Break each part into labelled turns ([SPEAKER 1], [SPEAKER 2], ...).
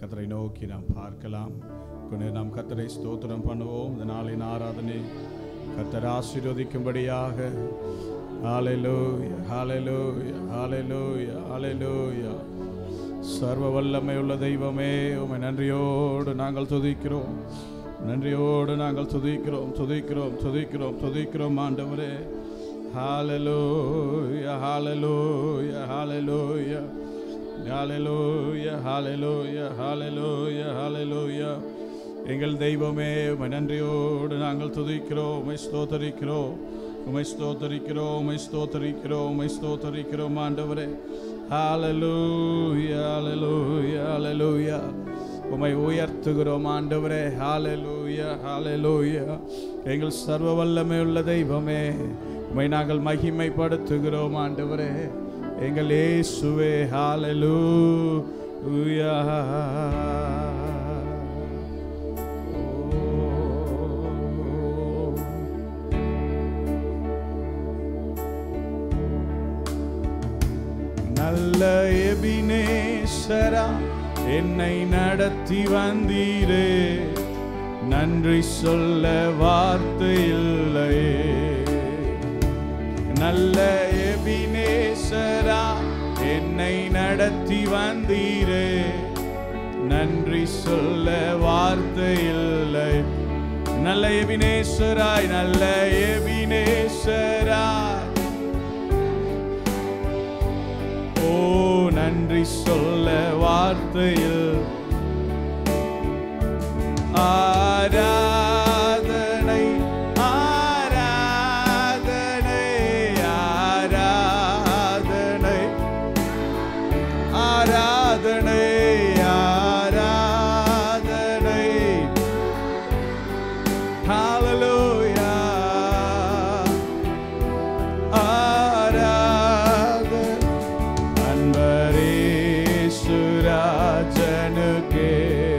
[SPEAKER 1] கத்தரை நோக்கி நாம் பார்க்கலாம் கொஞ்ச நாம் கத்தரை ஸ்தோத்திரம் பண்ணுவோம் இந்த நாளின் ஆராதனை கத்தர் ஆசீர்வதிக்கும்படியாக ஹalleluya ஹalleluya ஹalleluya ஹalleluya சர்வ வல்லமை உள்ள தெய்வமே உமை நன்றியோடு நாங்கள் துதிக்கிறோம் நன்றியோடு நாங்கள் துதிக்கிறோம் துதிக்கிறோம் துதிக்கிறோம் துதிக்கிறோம் ஆண்டவரே ஹalleluya ஹalleluya ஹalleluya ஹalleluya ஹalleluya ஹalleluya ஹalleluya எங்கள் தெய்வமே உமை நன்றியோடு நாங்கள் துதிக்கிறோம் உமை ஸ்தோத்தரிக்கிறோம் உமை ஸ்தோத்தரிக்கிறோம் உமை ஸ்தோத்தரிக்கிறோம் உமை ஸ்தோத்தரிக்கிறோம் ஆண்டவரே ஹalleluya ஹalleluya ஹalleluya உமை உயர்த்துகிறோம் ஆண்டவரே ஹalleluya ஹalleluya எங்கள் சர்வ வல்லமை உள்ள தெய்வமே உமை நாங்கள் மகிமைப்படுத்துகிறோம் ஆண்டவரே எங்கள் இயேசுவே ஹalleluya நல்ல எபினேசரா என்னை நடத்தி வந்தீரே நன்றி சொல்ல வார்த்தை இல்லையே நல்ல எபினேசரா என்னை நடத்தி வந்தீரே நன்றி சொல்ல வார்த்தை இல்லை நல்ல எபினேஸ்வராய் நல்ல எபினேஸ்வராய் ஓ நன்றி சொல்ல வார்த்தையில் ஆராதனை ஆராதனை ஆராதனை ஆராதனை ஆராதனை Hallelujah. ஆராதனை அன்பரேசுராஜனுக்கே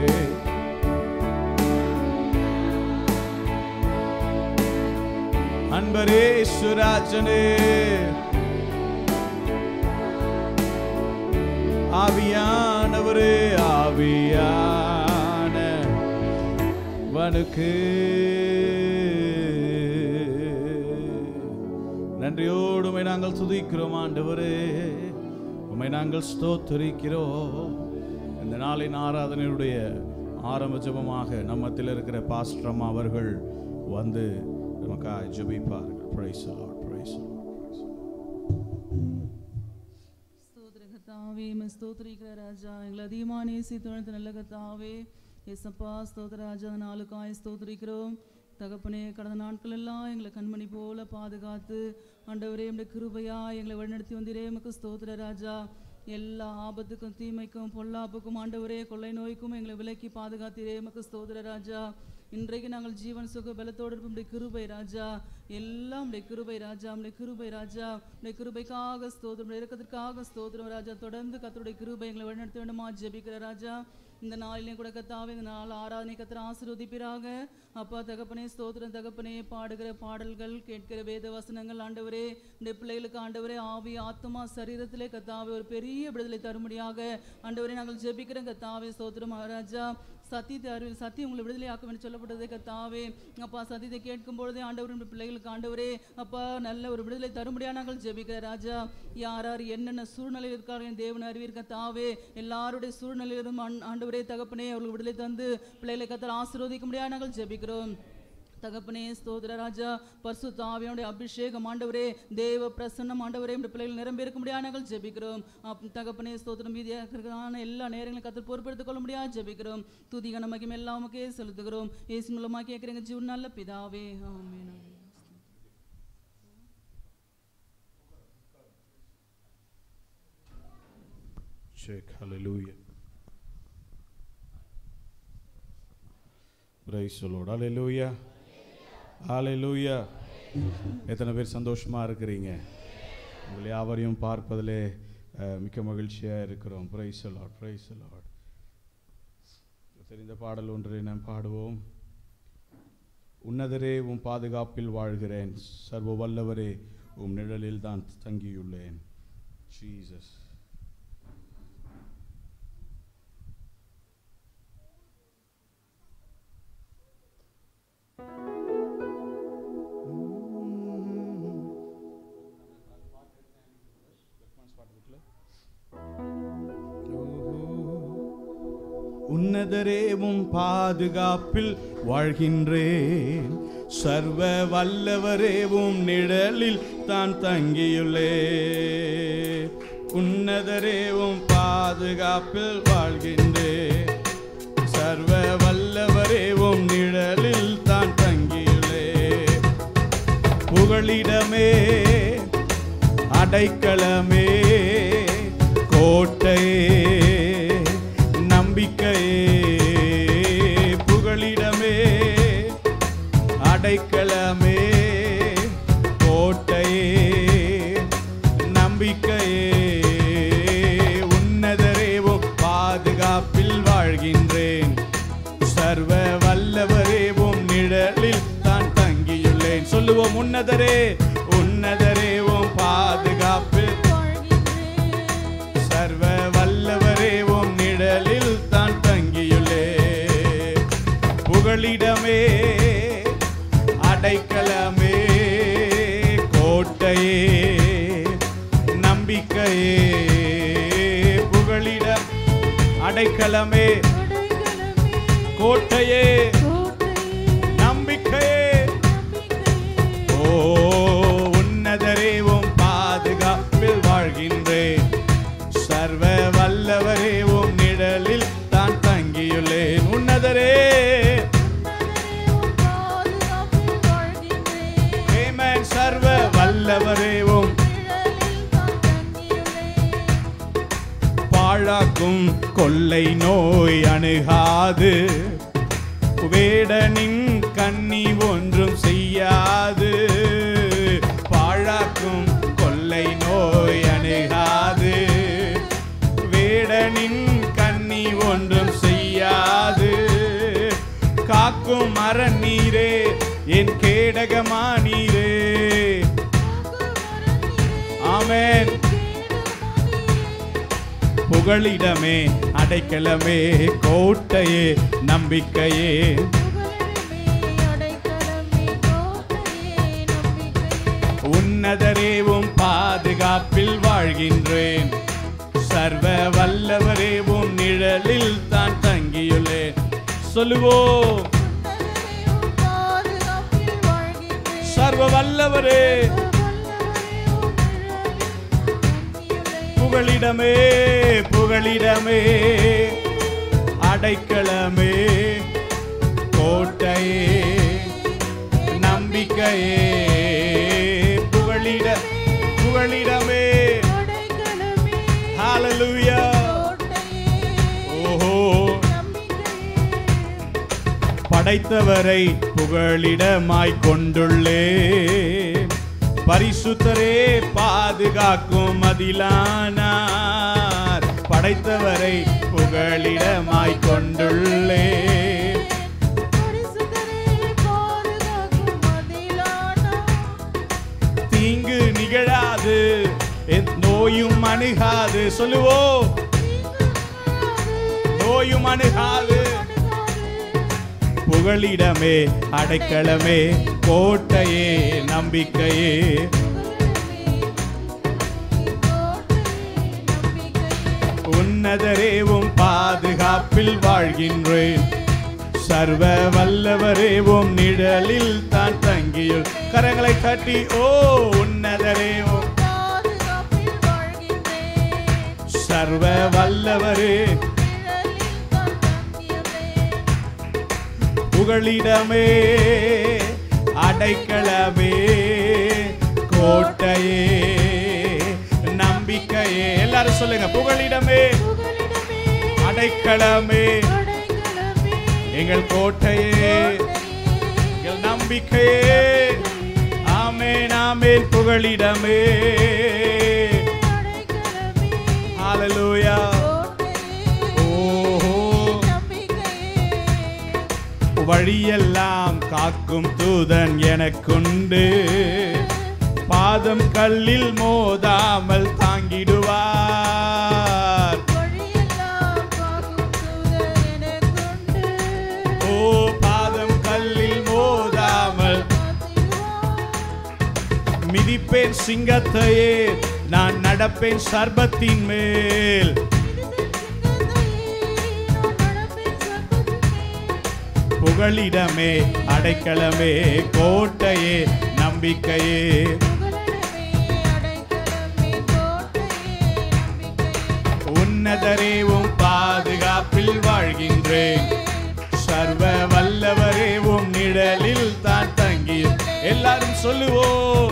[SPEAKER 1] அன்பரேசுராஜனே ஆவியானவரே ஆவியான வனுக்கு நன்றியோடு உம்மை நாங்கள் துதிக்கிறோம் ஆண்டவரே உம்மை நாங்கள் ஸ்தோத்தரிக்கிறோம் இந்த நாளின் ஆராதனையுடைய ஆரம்ப ஜெபமாக நம்மத்தில் இருக்கிற பாஸ்ட்ரம் அவர்கள் வந்து நமக்காக ஜெபிப்பார்கள் பிரைஸ் பிரைஸ்
[SPEAKER 2] ஸ்தோத்திர கத்தாவே மே ஸ்தோத்திரிக்கிற ராஜா எங்களை அதிகமாக நேசித்து நல்ல கத்தாவே எசப்பா ஸ்தோத்திர ராஜா அந்த நாளுக்காய் ஸ்தோத்திரிக்கிறோம் தகப்பனே கடந்த நாட்கள் எல்லாம் எங்களை கண்மணி போல பாதுகாத்து ஆண்டவரே எம்முடைய கிருபையா எங்களை வழிநடத்தி வந்தீரே எமக்கு ஸ்தோத்திர ராஜா எல்லா ஆபத்துக்கும் தீமைக்கும் பொல்லாப்புக்கும் ஆண்டவரே கொள்ளை நோய்க்கும் எங்களை விலக்கி பாதுகாத்தீரே எமக்கு ஸ்தோத்திர ராஜா இன்றைக்கு நாங்கள் ஜீவன் சுக பலத்தோடு இருப்போம் உம்முடைய கிருபை ராஜா எல்லாம் உம்முடைய கிருபை ராஜா உம்முடைய கிருபை ராஜா உம்முடைய கிருபைக்காக ஸ்தோத்திரம் உம்முடைய இரக்கத்திற்காக ஸ்தோத்திரம் ராஜா தொடர்ந்து கத்தருடைய கிருபை எங்களை வழிநடத்த வேண்டுமா ஜெபிக்கிற ராஜா இந்த நாளிலே கூட கத்தாவே இந்த நாள் ஆராதனை கத்திர ஆசீர்வதிப்பீராக அப்பா தகப்பனே ஸ்தோத்திரம் தகப்பனே பாடுகிற பாடல்கள் கேட்கிற வேத வசனங்கள் ஆண்டவரே இந்த பிள்ளைகளுக்கு ஆண்டவரே ஆவி ஆத்மா சரீரத்திலே கத்தாவே ஒரு பெரிய விடுதலை தரும்படியாக ஆண்டவரே நாங்கள் ஜெபிக்கிறோம் கத்தாவே ஸ்தோத்திரம் மகாராஜா சத்தியத்தை அறிவில் சத்தியம் உங்களை விடுதலை ஆக்கும் என்று சொல்லப்பட்டதே கத்தாவே அப்பா சத்தியத்தை கேட்கும் பொழுதே ஆண்டவர் நம்முடைய பிள்ளைகளுக்கு ஆண்டவரே அப்பா நல்ல ஒரு விடுதலை தரும்படியாக நாங்கள் ஜெபிக்கிற ராஜா யார் யார் என்னென்ன சூழ்நிலையில் இருக்கார்கள் என் தேவன் அறிவீர் கத்தாவே எல்லாருடைய சூழ்நிலையிலும் ஆண்- ஆண்டவரே தகப்பனே அவர்கள் விடுதலை தந்து பிள்ளைகளை கத்தர் ஆசீர்வதிக்க முடியாது நாங்கள் ஜெபிக்கிறோம் தகப்பனே ஸ்தோத்திர ராஜா பரிசுத்த ஆவியோடைய அபிஷேகம் ஆண்டவரே தேவ பிரசன்னம் ஆண்டவரே இந்த பிள்ளைகள் நிரம்பியிருக்க முடியாது நாங்கள் ஜெபிக்கிறோம் அப் தகப்பனே ஸ்தோத்திரம் மீதியான எல்லா நேரங்களும் கத்தர் பொறுப்பெடுத்துக் கொள்ள முடியாது ஜெபிக்கிறோம் துதி கனமகிம் எல்லாமுக்கே செலுத்துகிறோம் இயேசு மூலமா கேட்குறேங்க ஜீவன் நல்ல பிதாவே ஆமென் ஆமென்.
[SPEAKER 1] Check. Hallelujah. Praise the Lord. Hallelujah. Hallelujah. எத்தனை பேர் சந்தோஷமா இருக்கிறீங்க உங்களை யாவரையும் பார்ப்பதிலே அஹ், மிக்க மகிழ்ச்சியா இருக்கிறோம் பிரைஸ் லார்ட் பிரைஸ் லார்ட் தெரிந்த பாடல் ஒன்றை நாம் பாடுவோம் உன்னதரே உம் பாதுகாப்பில் வாழ்கிறேன் சர்வ வல்லவரே உம் நிழலில் தான் தங்கியுள்ளேன் ஜீசஸ் உன்னதரேவும் பாதுகாப்பில் வாழ்கின்றேன் சர்வ வல்லவரேவும் நிழலில் தான் தங்கியுள்ளே உன்னதரேவும் பாதுகாப்பில் வாழ்கின்றேன் சர்வ வல்லவரேவும் நிழலில் தான் தங்கியுள்ளே புகழிடமே அடைக்கலமே கோட்டையே நம்பிக்கையே புகழிடமே அடைக்கலமே கோட்டையே நம்பிக்கையே உன்னதரேவும் பாதுகாப்பில் வாழ்கின்றேன் சர்வ வல்லவரேவும் நிழலில் தான் தங்கியுள்ளேன் சொல்லுவோம் உன்னதரே உன்னதரேவும் பாதுகாப்பில் சர்வ வல்லவரேவும் நிழலில் தான் தங்கியுள்ளே புகழிடமே அடைக்கலமே கோட்டையே நம்பிக்கையே புகழிடம் அடைக்கலமே கோட்டையே நம்பிக்கையே ஓ உன்னதரேவும் பாதுகாப்பில் வாழ்கின்றேன் சர்வ வல்லவரேவும் நிழலில் தான் தங்கியுள்ளேன் உன்னதரே Amen. சர்வ வல்லவரேவும் பாழாக்கும் கொள்ளை நோய் அணுகாது வேடனின் கண்ணி ஒன்றும் செய்யாது பாழாக்கும் கொள்ளை நோய் அணுகாது வேடனின் கண்ணி ஒன்றும் செய்யாது காக்கும் மரம் நீரே என் கேடகமா நீரே ஆமென் புகழிடமே அடைக்கலமே கோட்டையே நம்பிக்கையே உன்னதரேவும் பாதுகாப்பில் வாழ்கின்றேன் சர்வ வல்லவரேவும் நிழலில் தான் தங்கியுள்ளேன் சொல்லுவோம் சர்வ வல்லவரே புகழிடமே புகழிடமே அடைக்கலமே கோட்டையே நம்பிக்கையே புகழிட புகழிடமே ஹalleluya ஓஹோ படைத்தவரை புகழிடமாய் கொண்டுள்ளே பரிசுத்தரே பாதுகாக்கும் மதிலானார் படைத்தவரை புகழிடமாய் கொண்டுள்ளே தீங்கு நிகழாது என் நோயும் அணுகாது சொல்லுவோம் நோயும் அணுகாது புகழிடமே அடைக்கலமே கோட்டையே நம்பிக்கையே உன்னதரேவும் பாதுகாப்பில் வாழ்கின்றேன் சர்வ வல்லவரேவும் நிழலில் தான் தங்கியுள் கரங்களை தட்டி ஓ உன்னதரேவும் சர்வ வல்லவரே புகழிடமே அடைக்கலமே கோட்டையே நம்பிக்கையே எல்லாரும் சொல்லுங்க புகழிடமே அடைக்கலமே எங்கள் கோட்டையே எங்கள் நம்பிக்கையே ஆமேன் ஆமேன் புகழிடமே ஹalleluya ஓஹோ வழியெல்லாம் காக்கும் தூதன் எனக்குண்டு பாதம் கல்லில் மோதாமல் தாங்கிடுவார் ஓ பாதம் கல்லில் மோதாமல் மிதிப்பேன் சிங்கத்தையே நான் நடப்பேன் சர்பத்தின் மேல் புகழிடமே அடைக்கலமே கோட்டையே நம்பிக்கையே உன்னதரேவும் பாதுகாப்பில் வாழ்கின்றேன் சர்வ வல்லவரேவும் நிழலில் தான் தங்கி எல்லாரும் சொல்லுவோம்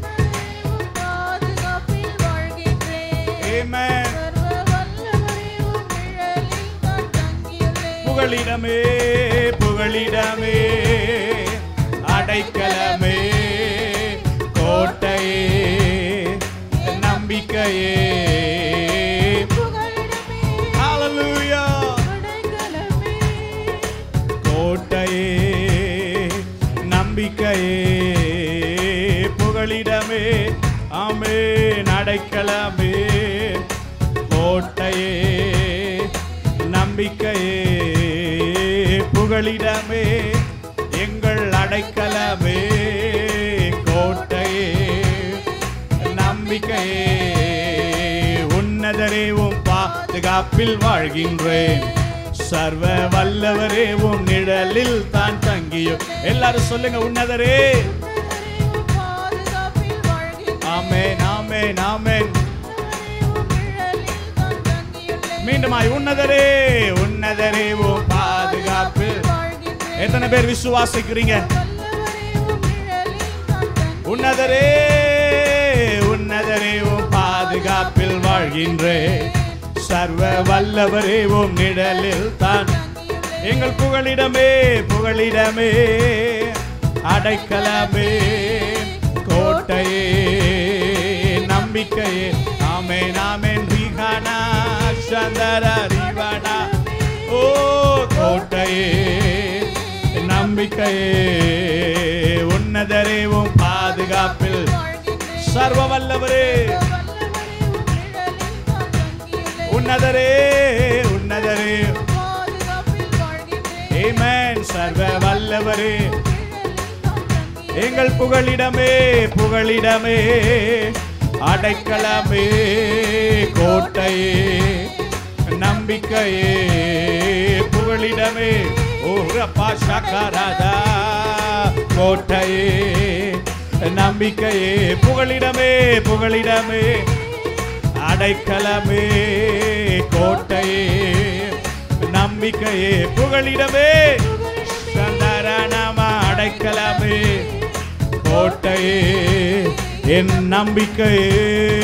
[SPEAKER 1] Amen. புகழிடமே புகழிடமே அடைக்கலமே கோட்டையே நம்பிக்கையே Hallelujah. கோட்டையே நம்பிக்கையே புகழிடமே ஆமே அடைக்கலமே கோட்டையே நம்பிக்கையே புகழிடமே எங்கள் அடைக்கலமே கோட்டையே நம்பிக்கையே உன்னதரேவும் பாதுகாப்பில் வாழ்கின்றேன் சர்வ வல்லவரேவும் நிழலில் தான் தங்கியோ எல்லாரும் சொல்லுங்க உன்னதரே ஆமென் ஆமென் ஆமென் மீண்டுமாய் உன்னதரே உன்னதரேவும் பாதுகாப்பில் எத்தனை பேர் விசுவாசிக்கிறீங்க உன்னதரே உன்னதரேவும் பாதுகாப்பில் வாழ்கின்றேன் சர்வ வல்லவரேவும் நிழலில் தான் எங்கள் புகழிடமே புகழிடமே அடைக்கலமே கோட்டையே நம்பிக்கையே ஆமென் ஆமென் ரீகானா சந்தர ரீவானா ஓ கோட்டையே நம்பிக்கையே உன்னதரேவும் பாதுகாப்பில் சர்வ வல்லவரே உன்னதரே உன்னதரே ஏமேன் சர்வ வல்லவரே எங்கள் புகழிடமே புகழிடமே அடைக்கலமே கோட்டையே நம்பிக்கையே புகழிடமே ஓரப்பா சக்கராதா கோட்டையே நம்பிக்கையே புகழிடமே புகழிடமே அடைக்கலமே கோட்டையே நம்பிக்கையே புகழிடமே சந்தரணமா அடைக்கலமே கோட்டையே என் நம்பிக்கையே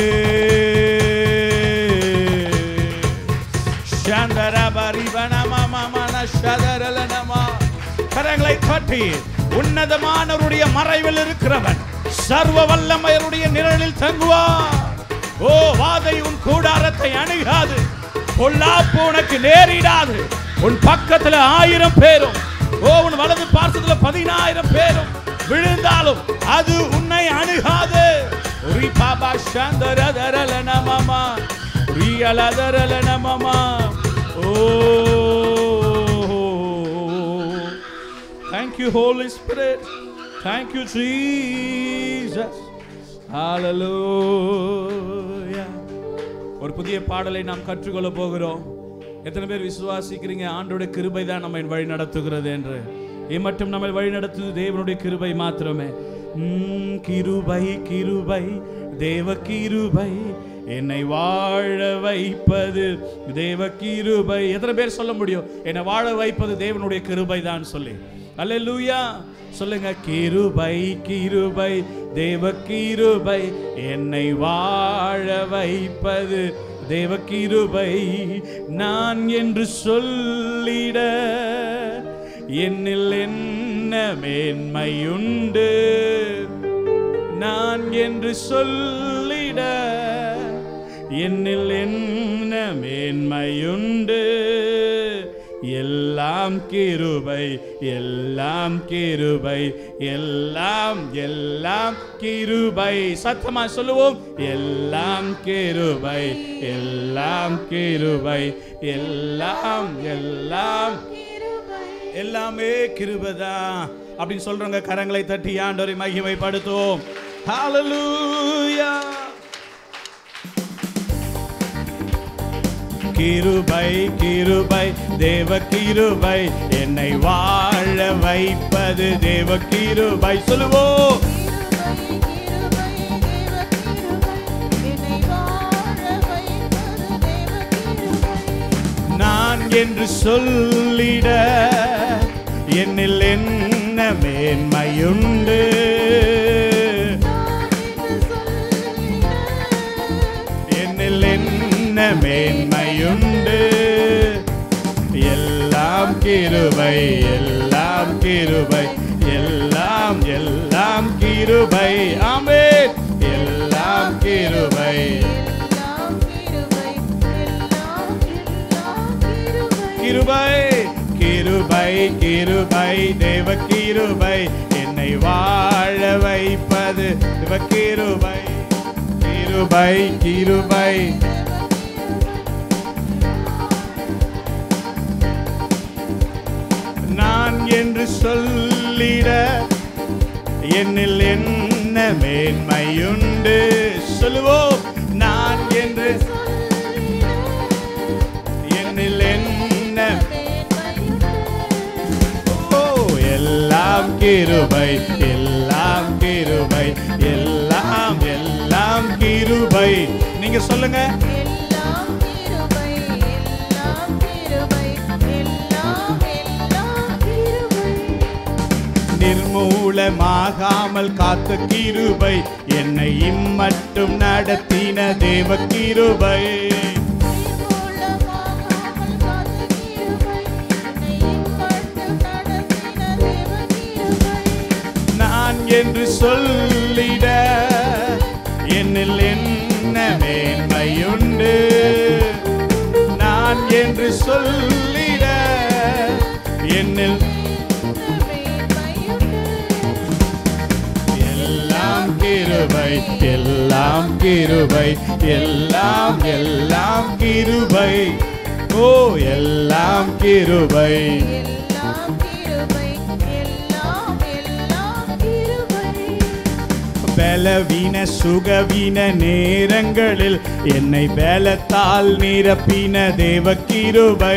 [SPEAKER 1] சந்தரபரிவனமமனஷதரலனமா. கரங்களை தட்டி உன்னதமானவருடைய மறைவில் இருக்கிறவன் சர்வ வல்லமையருடைய நிழலில் தங்குவான் ஓ வாதை உன் கூடாரத்தை அணுகாது பொல்லாப்பு உனக்கு நேரிடாது உன் பக்கத்துல ஆயிரம் பேரும் ஓ உன் வலது பார்சத்துல பதினாயிரம் பேரும் விழுந்தாலும் அது உன்னை அணுகாது ரி பாபா சந்தரதரல நமமா ரியலதரல நமமா ஓ Thank you, Holy Spirit. Thank you, Jesus. Hallelujah. ஒரு புதிய பாடலை நாம் கற்றுக்கொள்ள போகிறோம் எத்தனை பேர் விசுவாசிக்கிறீங்க ஆண்டோட கிருபை தான் நம்மை வழி நடத்துகிறது என்று இம்மட்டும் நம்மை வழி நடத்துது தேவனுடைய கிருபை மாத்திரமே உம், கிருபை கிருபை தேவ கிருபை என்னை வாழ வைப்பது தேவ கிருபை எத்தனை பேர் சொல்ல முடியும் என்னை வாழ வைப்பது தேவனுடைய கிருபை தான் சொல்லி அல்லேலூயா சொல்லுங்க கிருபை கிருபை தேவ கிருபை என்னை வாழ வைப்பது தேவ கிருபை நான் என்று சொல்லிட என்னில் என்ன மேன்மையுண்டு நான் என்று சொல்லிட என்னில் என்ன மேன்மையுண்டு எல்லாம் கிருபை எல்லாம் கிருபை எல்லாம் எல்லாம் கிருபை சத்தமா சொல்லுவோம் எல்லாம் கிருபை எல்லாம் கிருபை எல்லாம் எல்லாம் எல்லாமே கிருபைதான் அப்படின்னு சொல்றவங்க கரங்களை தட்டி ஆண்டவரை மகிமைப்படுத்துவோம் ஹalleluya கிருபை கிருபை தேவ கிருபை என்னை வாழ வைப்பது தேவ கிருபை சொல்லுவோம் நான் என்று சொல்லிட என்னில் என்ன மேன்மையுண்டு என்னில் என்ன மேன்மையுண்டு எல்லாம் கிருபை எல்லாம் கிருபை எல்லாம் எல்லாம் கிருபை ஆமென் எல்லாம் கிருபை கிருபை கிருபை கிருபை தேவ கிருபை என்னை வாழ வைப்பது தேவ கிருபை கிருபை கிருபை நான் என்று சொல்லிட என்னில் என்ன மேன்மையுண்டு சொல்லுவோம் நான் என்று என்னில் என்ன ஓ எல்லாம் கிருபை எல்லாம் கிருபை எல்லாம் எல்லாம் கிருபை நீங்க சொல்லுங்க நிர்மூலமாகாமல் காத்த கிருபை என்னை இம்மட்டும் நடத்தின தேவ கிருபை நான் என்று சொல்லிட என்னில் என்ன மேன்மையுண்டு நான் என்று சொல்லிட என்னில் எல்லாம் கிருபை எல்லாம் கிருபை எல்லாம் எல்லாம் கிருபை ஓ எல்லாம் கிருபை பலவீன சுகவீன நேரங்களில் என்னை பலத்தால் நிரப்பின தேவ கிருபை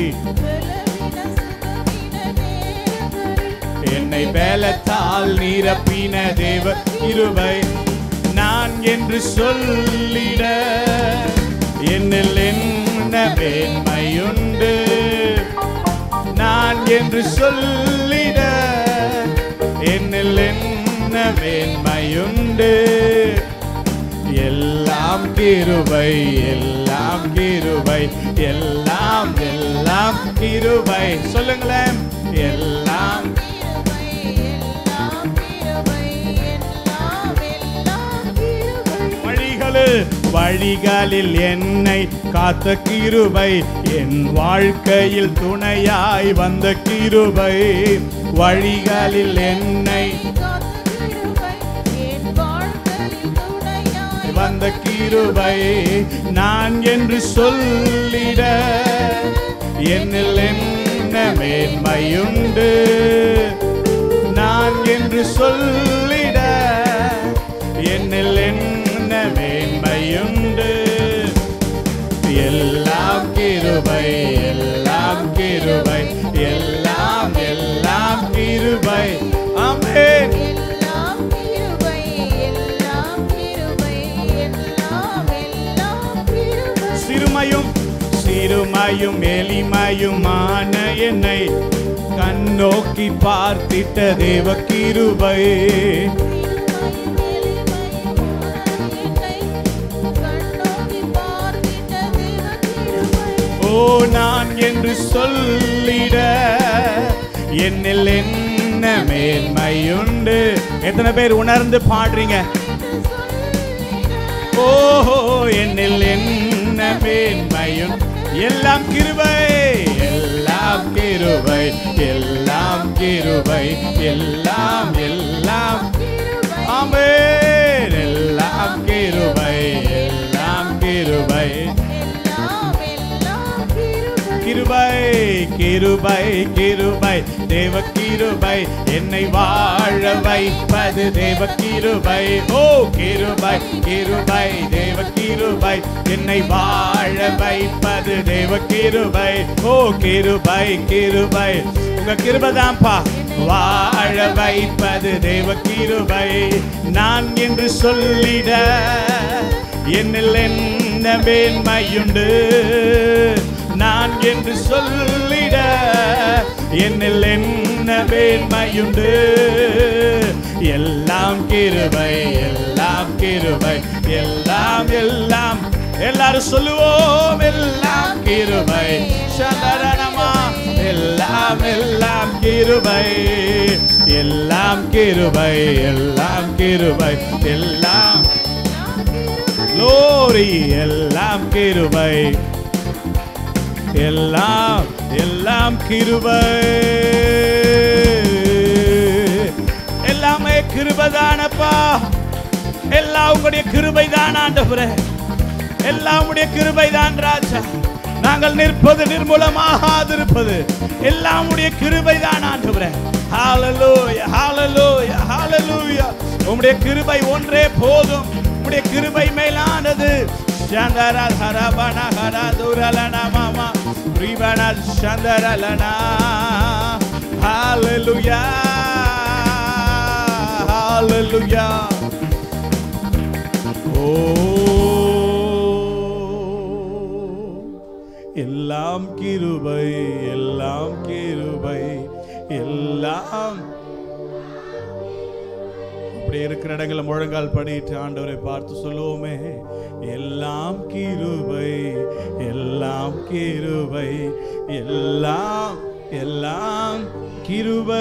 [SPEAKER 1] என்னை பலத்தால் நிரப்பின தேவ கிருபை நான் என்று சொல்லிட என்னில் என்ன மேன்மையுண்டு நான் என்று சொல்லிட என்னில் என்ன மேன்மையுண்டு எல்லாம் கிருபை எல்லாம் கிருபை எல்லாம் எல்லாம் கிருபை சொல்லுங்களேன் எல்லாம் வழிகளில் வழிகளில் என்னை காத்த கிருபை என் வாழ்க்கையில் துணையாய் வந்த கிருபை வழிகளில் என்னை வந்த கிருபை நான் என்று சொல்லிட என்னில் என்ன மேன்மையுண்டு நான் என்று சொல்லிட என்னில் என்ன மேன்மையுண்டு எல்லாம் கிருபை எல்லாம் கிருபை எல்லாம் எல்லாம் கிருபை ஆமென் சிறுமையும் சிறுமையும் எளிமையுமான என்னை கண்ணோக்கி பார்த்திட்ட தேவ கிருபை ஓ நான் என்று சொல்லிட என்னில் என்ன மேன்மையுண்டு எத்தனை பேர் உணர்ந்து பாடுறீங்க ஓஹோ என்னில் என்ன மேன்மையும் எல்லாம் கிருபை எல்லாம் கிருபை எல்லாம் கிருபை எல்லாம் எல்லாம் ஆமென் எல்லாம் கிருபை எல்லாம் கிருபை கிருபை கிருபை கிருபை தேவ கிருபை என்னை வாழ வைப்பது தேவ கிருபை ஓ கிருபை கிருபை தேவ கிருபை என்னை வாழ வைப்பது தேவ கிருபை ஓ கிருபை கிருபை உங்க கிருபதாம்பா வாழ வைப்பது தேவ கிருபை நான் என்று சொல்லிட என்னில் என்ன மேன்மையுண்டு நான் என்று சொல்லிட என்னில் என்ன மேன்மையுண்டு எல்லாம் கிருபை எல்லாம் கிருபை எல்லாம் எல்லாம் எல்லாரும் சொல்லுவோம் எல்லாம் கிருபை சந்தரணமா எல்லாம் எல்லாம் கிருபை எல்லாம் கிருபை எல்லாம் கிருபை எல்லாம் லோரி எல்லாம் கிருபை எல்லாம் எல்லாம் கிருபை எல்லாமே கிருபைதானப்பா எல்லாம் உங்களுடைய கிருபை தான் ஆண்டவரே எல்லாம் உடைய கிருபை தான் ராஜா நாங்கள் நிற்பது நிர்மூலமாகாதிருப்பது எல்லாம் உடைய கிருபை தான் ஆண்டவரே ஹalleluya hallelujah hallelujah உம்முடைய கிருபை ஒன்றே போதும் உம்முடைய கிருபை மேலானது சந்தர ஹரபன ஹர துரலன மாமா ரிபன சந்தரலனா hallelujah hallelujah ஓ எல்லாம் கிருபை எல்லாம் கிருபை எல்லாம் அப்படி இருக்கிற இடங்களை முழங்கால் படிட்டு ஆண்டவரை பார்த்து சொல்லுவோமே எல்லாம் கிருபை எல்லாம் கிருபை எல்லாம் எல்லாம் கிருபை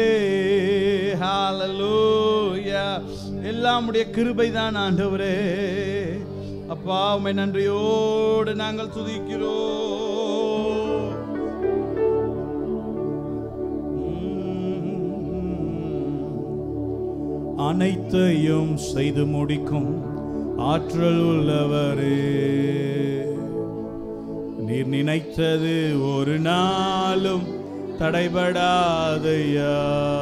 [SPEAKER 1] ஹalleluya எல்லாம் உடைய கிருபை தான் ஆண்டவரே அப்பா உம்மை நன்றியோடு நாங்கள் துதிக்கிறோம் அனைத்தையும் செய்து முடிக்கும் ஆற்றல் உள்ளவரே நீர் நினைத்தது ஒரு நாளும் தடைபடாதையா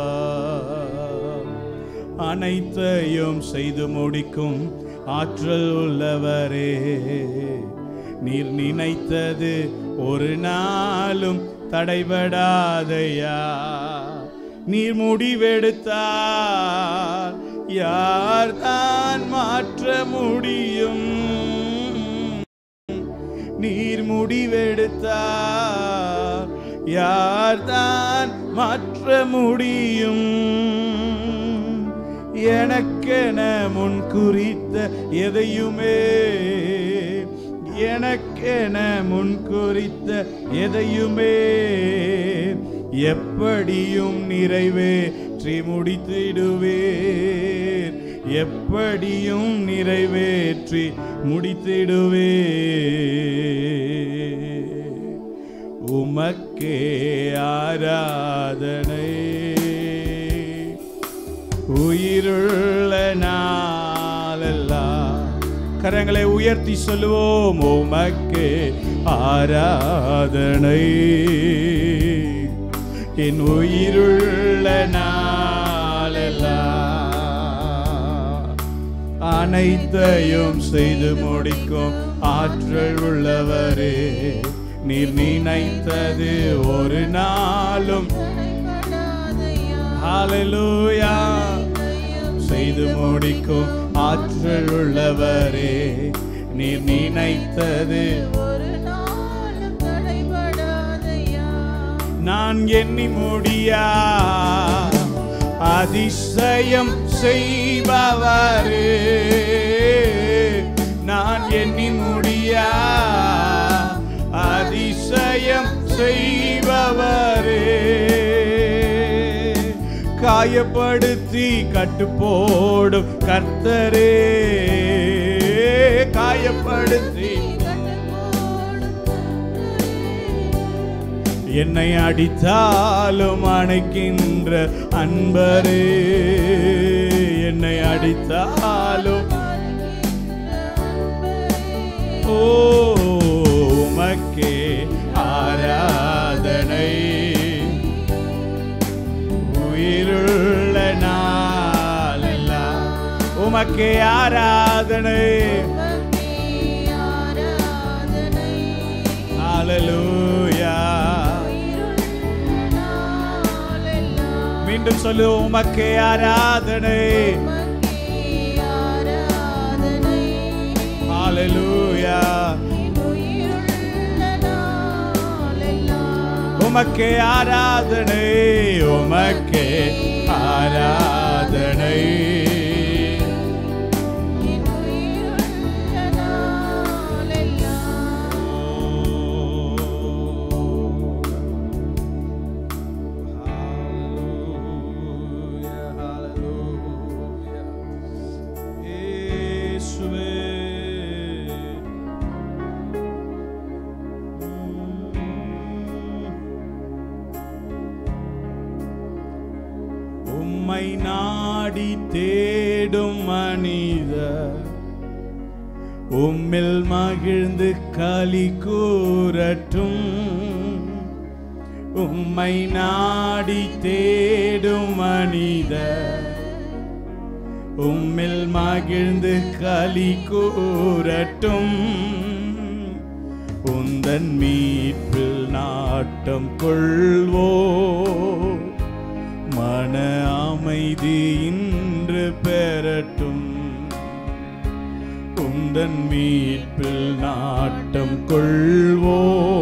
[SPEAKER 1] அனைத்தையும் செய்து முடிக்கும் ஆற்றல் உள்ளவரே நீர் நினைத்தது ஒரு நாளும் தடைபடாதையா நீர் முடிவெடுத்தார் யார் தான் மாற்ற முடியும் நீர் முடிவெடுத்தார் யார் தான் மாற்ற முடியும் எனக்கென முன் குறித்த எதையுமே எனக்கென முன் குறித்த எதையுமே எப்படியும் நிறைவேற்றி முடித்திடுவேர் எப்படியும் நிறைவேற்றி முடித்திடுவே உமக்கே ஆராதனை உயிருள்ள நாளெல்லாம் கரங்களை உயர்த்தி சொல்லுவோம் உமக்கே ஆராதனை என் உயிருள்ள நாளெல்லாம் அனைத்தையும் செய்து முடிக்கும் ஆற்றல் உள்ளவரே நீர் நினைத்தது ஒரு நாளும் ஹalleluya செய்து முடிக்கும் ஆற்றல் உள்ளவரே நீர் நினைத்தது நான் எண்ணி முடியா அதிசயம் செய்பவரே நான் எண்ணி முடியா அதிசயம் செய்பவரே காயப்படுத்தி கட்டுப்போடும் கர்த்தரே காயப்படுத்தி என்னை அடித்தாலும் அணைக்கின்ற அன்பரே என்னை அடித்தாலும் ஓ உமக்கே ஆராதனை உமக்கே ஆராதனை ஹalleluya மீண்டும் சொல்லு உமக்கே ஆராதனை ஹalleluya உமக்கே ஆராதனை உமக்கே ஆராதனை உம்மை நாடி தேடும் மனிதர் உம்மில் மகிழ்ந்து களி கூறட்டும் உம்மை நாடி தேடும் மனிதர் உம்மில் மகிழ்ந்து களி கூறட்டும் உந்தன் மீட்பில் நாட்டம் கொள்வோ மன அமைதி இன்று பெறட்டும் உந்தன் மீட்பில் நாட்டம் கொள்வோ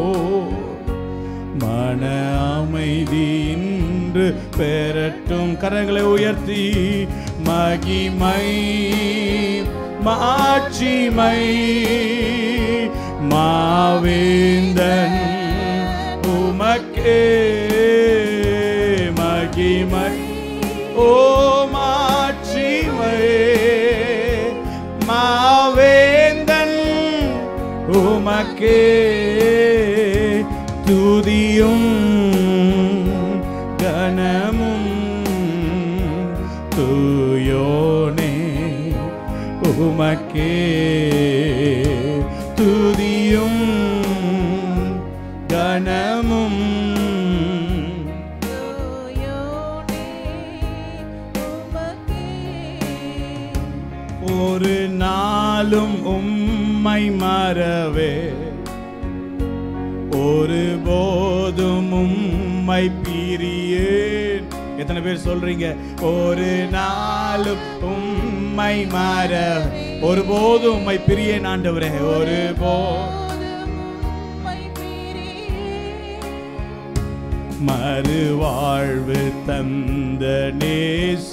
[SPEAKER 1] மன அமைதி இன்று பெறட்டும் கரங்களை உயர்த்தி மகிமை மாட்சிமை மாவேந்தன் உமக்கே மகிமை ஓ மாட்சிமை மாவேந்தன் உமக்கே துதியும் கனமும் தூயோனே உமக்கே துதியும் கனமும் ஒரு நாளும் உம்மை மறவே ஒரு போதும் உம்மை பிரியேன் எத்தனை பேர் சொல்றீங்க ஒரு நாளும் உம்மை மற ஒரு போதும் உம்மை பிரியேன் ஆண்டவரே ஒரு போ மறுவாழ்வு தந்த நேச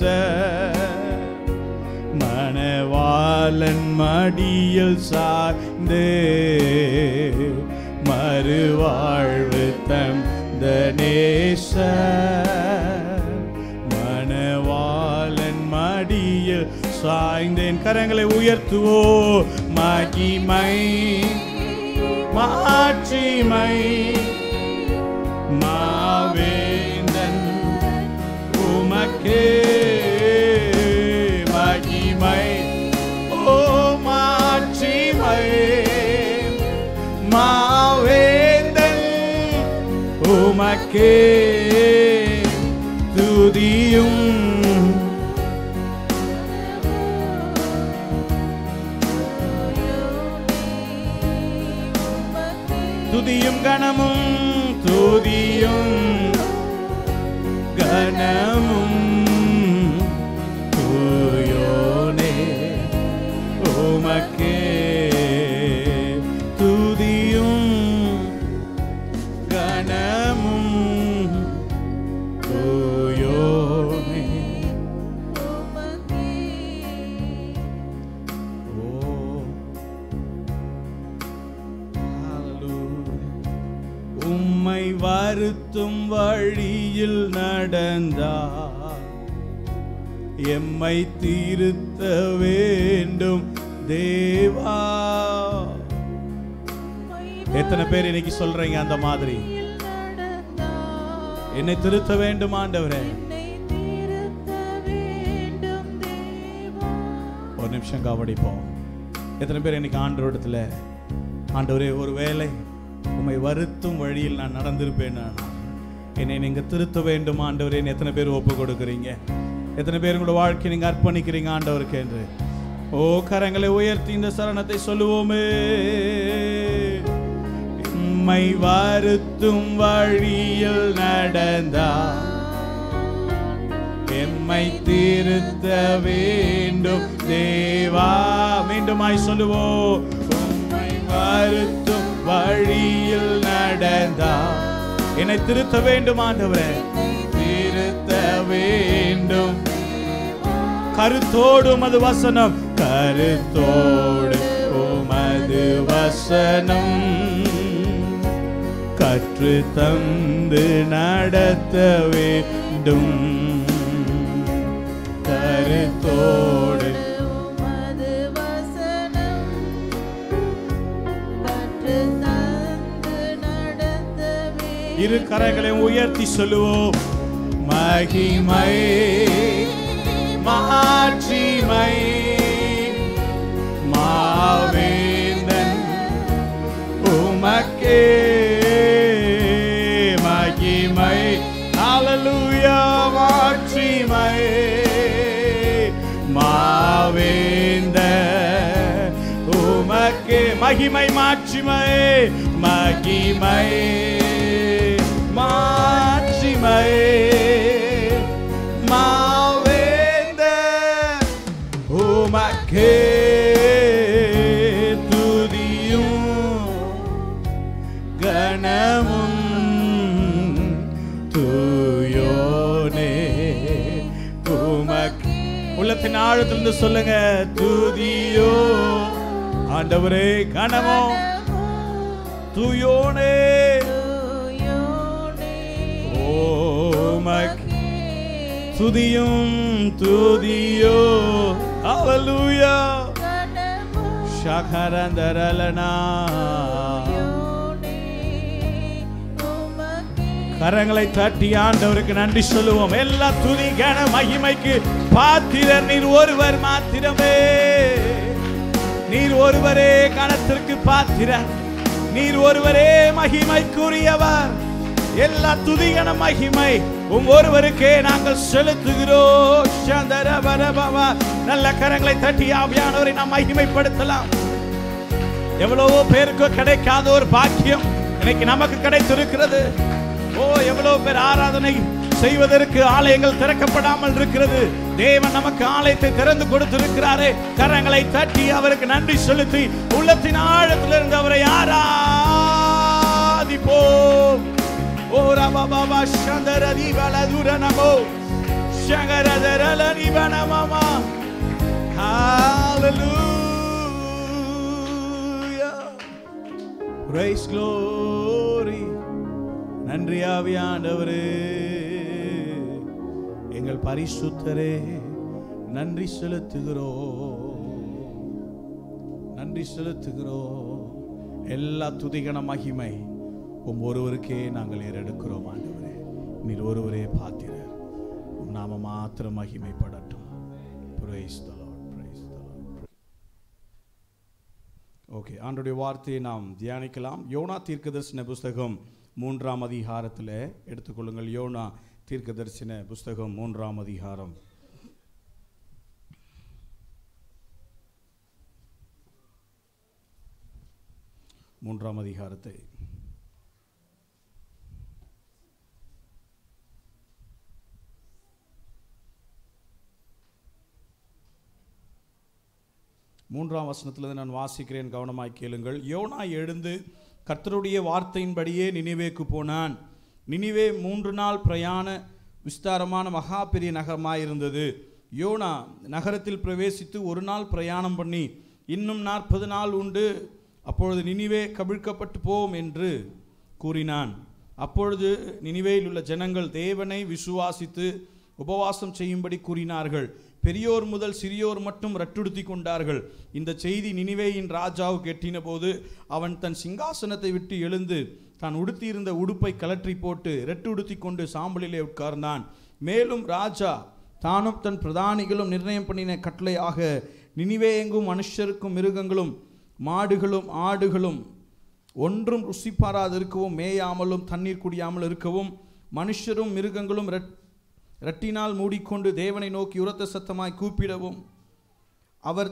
[SPEAKER 1] மணவாளன் மடியில் சார்ந்து மறுவாழ்வு தந்த நேச மணவாளன் மடியில் சாய்ந்தேன் கரங்களை உயர்த்துவோ மகிமை மாட்சிமை மாவேந்தன் உமக்கே மகிமை ஓ மாட்சிமை மாவேந்தன் உமக்கே துதியும் துதியும் கணமும் துதியும் கணமும் தூயோனே உமக்கே துதியும் கணமும் தூயோனே ஓ உம்மை வருத்தும் வழியில் நடந்தார் எம்மை திருத்த வேண்டும் தேவா எத்தனை பேர் இன்னைக்கு சொல்றீங்க அந்த மாதிரி என்னை திருத்த வேண்டும் ஆண்டவரே ஒரு நிமிஷம் கவனிப்போம் எத்தனை பேர் இன்னைக்கு ஆண்டவரிடத்துல ஆண்டவரே ஒரு வேலை உம்மை வருத்தும் வழியில் நான் நடந்திருப்பேன் நான் என்னை நீங்க திருத்த வேண்டும் ஆண்டவரே எத்தனை பேர் ஒப்பு கொடுக்குறீங்க எத்தனை பேர் உங்களோட வாழ்க்கை நீங்க அர்ப்பணிக்கிறீங்க ஆண்டவருக்கு என்று ஓ கரங்களை உயர்த்தி இந்த சரணத்தை சொல்லுவோமே எம்மை வருத்தும் வழியில் நடந்தா எம்மை திருத்த வேண்டும் தேவா மீண்டுமாய் சொல்லுவோம் உம்மை வருத்தும் வழியில் நடந்தா என்னை திருத்த வேண்டும் ஆண்டவரே திருத்த வேண்டும் கருத்தோடு உமது வசனம் கருத்தோடு உமது வசனம் கற்று தந்து நடத்த வேண்டும் கருத்தோடு
[SPEAKER 3] உமது வசனம் கற்று தந்து நடத்தவே
[SPEAKER 1] இரு கரங்களை உயர்த்தி சொல்லுவோம் மகிமை மாட்சிமை மாவேந்தன் உமக்கே மகிமை ஹalleluya மாட்சிமை மாவேந்த உமக்கே மகிமை மாட்சிமை மகிமை மாட்சிமை மாவேந்த உமக்கே துதியும் கணமும் தூயோனே உமக்கு உள்ளத்தின் ஆழத்திலிருந்து சொல்லுங்க துதியோ ஆண்டவரே கணமோ தூயோனே
[SPEAKER 3] தூயோனே
[SPEAKER 1] ஓமக் துதியும் துதியோ ஹalleluya
[SPEAKER 3] கனமும்
[SPEAKER 1] ஷகரந்தரலனா
[SPEAKER 3] யோனே உமக்கே
[SPEAKER 1] கரங்களை தட்டி ஆண்டவருக்கு நன்றி சொல்லுவோம் எல்லா துதி கன மகிமைக்கு பாத்திரர் நீர் ஒருவர் மாத்திரமே நீர் ஒருவரே கணத்திற்கு பாத்திரர் நீர் ஒருவரே மகிமைக்குரியவர் எல்லா துதிகன மகிமை உம் ஒருவருக்கே நாங்கள் செலுத்துகிறோம் சந்தர பரபவா. நல்ல கரங்களை தட்டி ஆவியானவரை நாம் மகிமைப்படுத்தலாம் எவ்வளவோ பேருக்கு கிடைக்காத ஒரு பாக்கியம் இன்னைக்கு நமக்கு கிடைத்திருக்கிறது ஓ எவ்வளவு பேர் ஆராதனை செய்வதற்கு ஆலயங்கள் திறக்கப்படாமல் இருக்கிறது தேவன் நமக்கு ஆலயத்தை திறந்து கொடுத்திருக்கிறாரே கரங்களை தட்டி அவருக்கு நன்றி செலுத்தி உள்ளத்தின் ஆழத்திலிருந்து அவரை ஆராதிப்போம் ஓ ரபாபா சந்தரதி வலதுர நமோ சங்கரதரல நிபனமமா Hallelujah. Praise glory. நன்றி ஆவியானவரே எங்கள் பரிசுத்தரே நன்றி செலுத்துகிறோம் நன்றி செலுத்துகிறோம் எல்லா துதிகன மகிமை உம் ஒருவருக்கே நாங்கள் ஏறெடுக்கிறோம் ஆண்டவரே நீர் ஒருவரே பாத்திரர் உம் நாம மாத்திரம் மகிமைப்படட்டும் Praise the Lord. Praise the Lord. Okay ஆண்டுடைய வார்த்தையை நாம் தியானிக்கலாம் யோனா தீர்க்கதரிசன புஸ்தகம் மூன்றாம் அதிகாரத்தில் எடுத்துக்கொள்ளுங்கள் யோனா தீர்க்கதரிசன புஸ்தகம் மூன்றாம் அதிகாரம் மூன்றாம் அதிகாரத்தை மூன்றாம் வசனத்திலிருந்து நான் வாசிக்கிறேன் கவனமாய் கேளுங்கள் யோனா எழுந்து கர்த்தருடைய வார்த்தையின்படியே நினிவேக்கு போனான் நினிவே மூன்று நாள் பிரயாண விஸ்தாரமான மகா பெரிய நகரமாயிருந்தது யோனா நகரத்தில் பிரவேசித்து ஒரு நாள் பிரயாணம் பண்ணி இன்னும் நாற்பது நாள் உண்டு அப்பொழுது நினிவே கவிழ்க்கப்பட்டு போம் என்று கூறினான் அப்பொழுது நினிவேயில் உள்ள ஜனங்கள் தேவனை விசுவாசித்து உபவாசம் செய்யும்படி கூறினார்கள் பெரியோர் முதல் சிறியோர் மட்டும் ரட்டுடுத்தி கொண்டார்கள் இந்த செய்தி நினிவேயின் ராஜாவுக்கு எட்டின போது அவன் தன் சிங்காசனத்தை விட்டு எழுந்து தான் உடுத்தியிருந்த உடுப்பை கலற்றி போட்டு ரெட்டுடுத்தி கொண்டு சாம்பலிலே உட்கார்ந்தான் மேலும் ராஜா தானும் தன் பிரதானிகளும் நிர்ணயம் பண்ணின கட்டளையாக நினிவே எங்கும் மனுஷருக்கும் மிருகங்களும் மாடுகளும் ஆடுகளும் ஒன்றும் ருசி பாராது இருக்கவும் மேயாமலும் தண்ணீர் குடியாமல் இருக்கவும் மனுஷரும் மிருகங்களும் ரெட் இரட்டினால் மூடிக்கொண்டு தேவனை நோக்கி உரத்த சத்தமாய் கூப்பிடவும் அவர்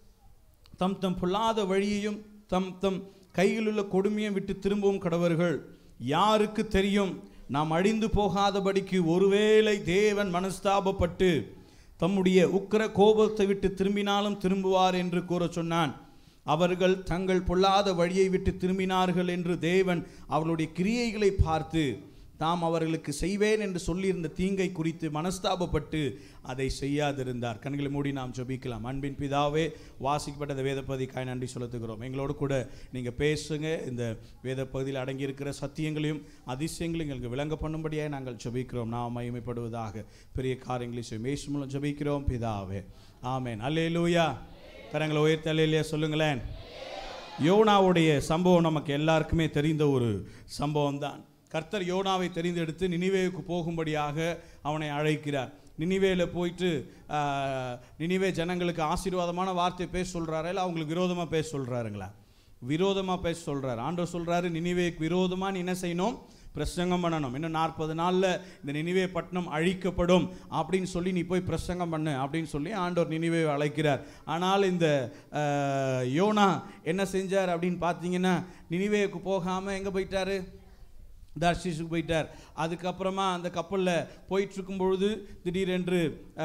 [SPEAKER 1] தம் தம் பொல்லாத வழியையும் தம் தம் கையிலுள்ள கொடுமையை விட்டு திரும்பவும் கடவர்கள் யாருக்கு தெரியும் நாம் அழிந்து போகாதபடிக்கு ஒருவேளை தேவன் மனஸ்தாபப்பட்டு தம்முடைய உக்கிர கோபத்தை விட்டு திரும்பினாலும் திரும்புவார் என்று கூற சொன்னான் அவர்கள் தங்கள் பொல்லாத வழியை விட்டு திரும்பினார்கள் என்று தேவன் அவர்களுடைய கிரியைகளை பார்த்து தாம் அவர்களுக்கு செய்வேன் என்று சொல்லியிருந்த தீங்கை குறித்து மனஸ்தாபப்பட்டு அதை செய்யாதிருந்தார் கண்களை மூடி நாம் ஜெபிக்கலாம் அன்பின் பிதாவே வாசிக்கப்பட்ட இந்த வேத பகுதிக்காய் நன்றி செலுத்துகிறோம் எங்களோடு கூட நீங்கள் பேசுங்க இந்த வேத பகுதியில் அடங்கியிருக்கிற சத்தியங்களையும் அதிசயங்களையும் எங்களுக்கு விளங்க பண்ணும்படியாக நாங்கள் ஜெபிக்கிறோம் நாம் மகிமைப்படுவதாக பெரிய காரியங்களை செய்யும் இயேசு மூலம் ஜெபிக்கிறோம் பிதாவே ஆமென் அல்லேலூயா கரங்களை உயர்த்தி அல்லேலியா சொல்லுங்களேன் யோனாவுடைய சம்பவம் நமக்கு எல்லாருக்குமே தெரிந்த ஒரு சம்பவம் தான் கர்த்தர் யோனாவை தெரிந்தெடுத்து நினிவேவுக்கு போகும்படியாக அவனை அழைக்கிறார் நினிவேல போயிட்டு ஆஹ், நினிவே ஜனங்களுக்கு ஆசீர்வாதமான வார்த்தை பேச சொல்கிறாரா இல்லை அவங்களுக்கு விரோதமாக பேச சொல்கிறாருங்களா விரோதமாக பேச சொல்கிறார் ஆண்டவர் சொல்கிறாரு நினிவேக்கு விரோதமாக நீ என்ன செய்யணும் பிரசங்கம் பண்ணணும் இன்னும் நாற்பது நாளில் இந்த நினிவே பட்டணம் அழிக்கப்படும் அப்படின்னு சொல்லி நீ போய் பிரசங்கம் பண்ணு அப்படின்னு சொல்லி ஆண்டவர் நினிவேவை அழைக்கிறார் ஆனால் இந்த ஆஹ், யோனா என்ன செஞ்சார் அப்படின்னு பார்த்தீங்கன்னா நினிவேவுக்கு போகாமல் எங்கே போயிட்டாரு தார்ஷீஷுக்கு போயிட்டார் அதுக்கப்புறமா அந்த கப்பலில் போயிட்டு இருக்கும் பொழுது திடீரென்று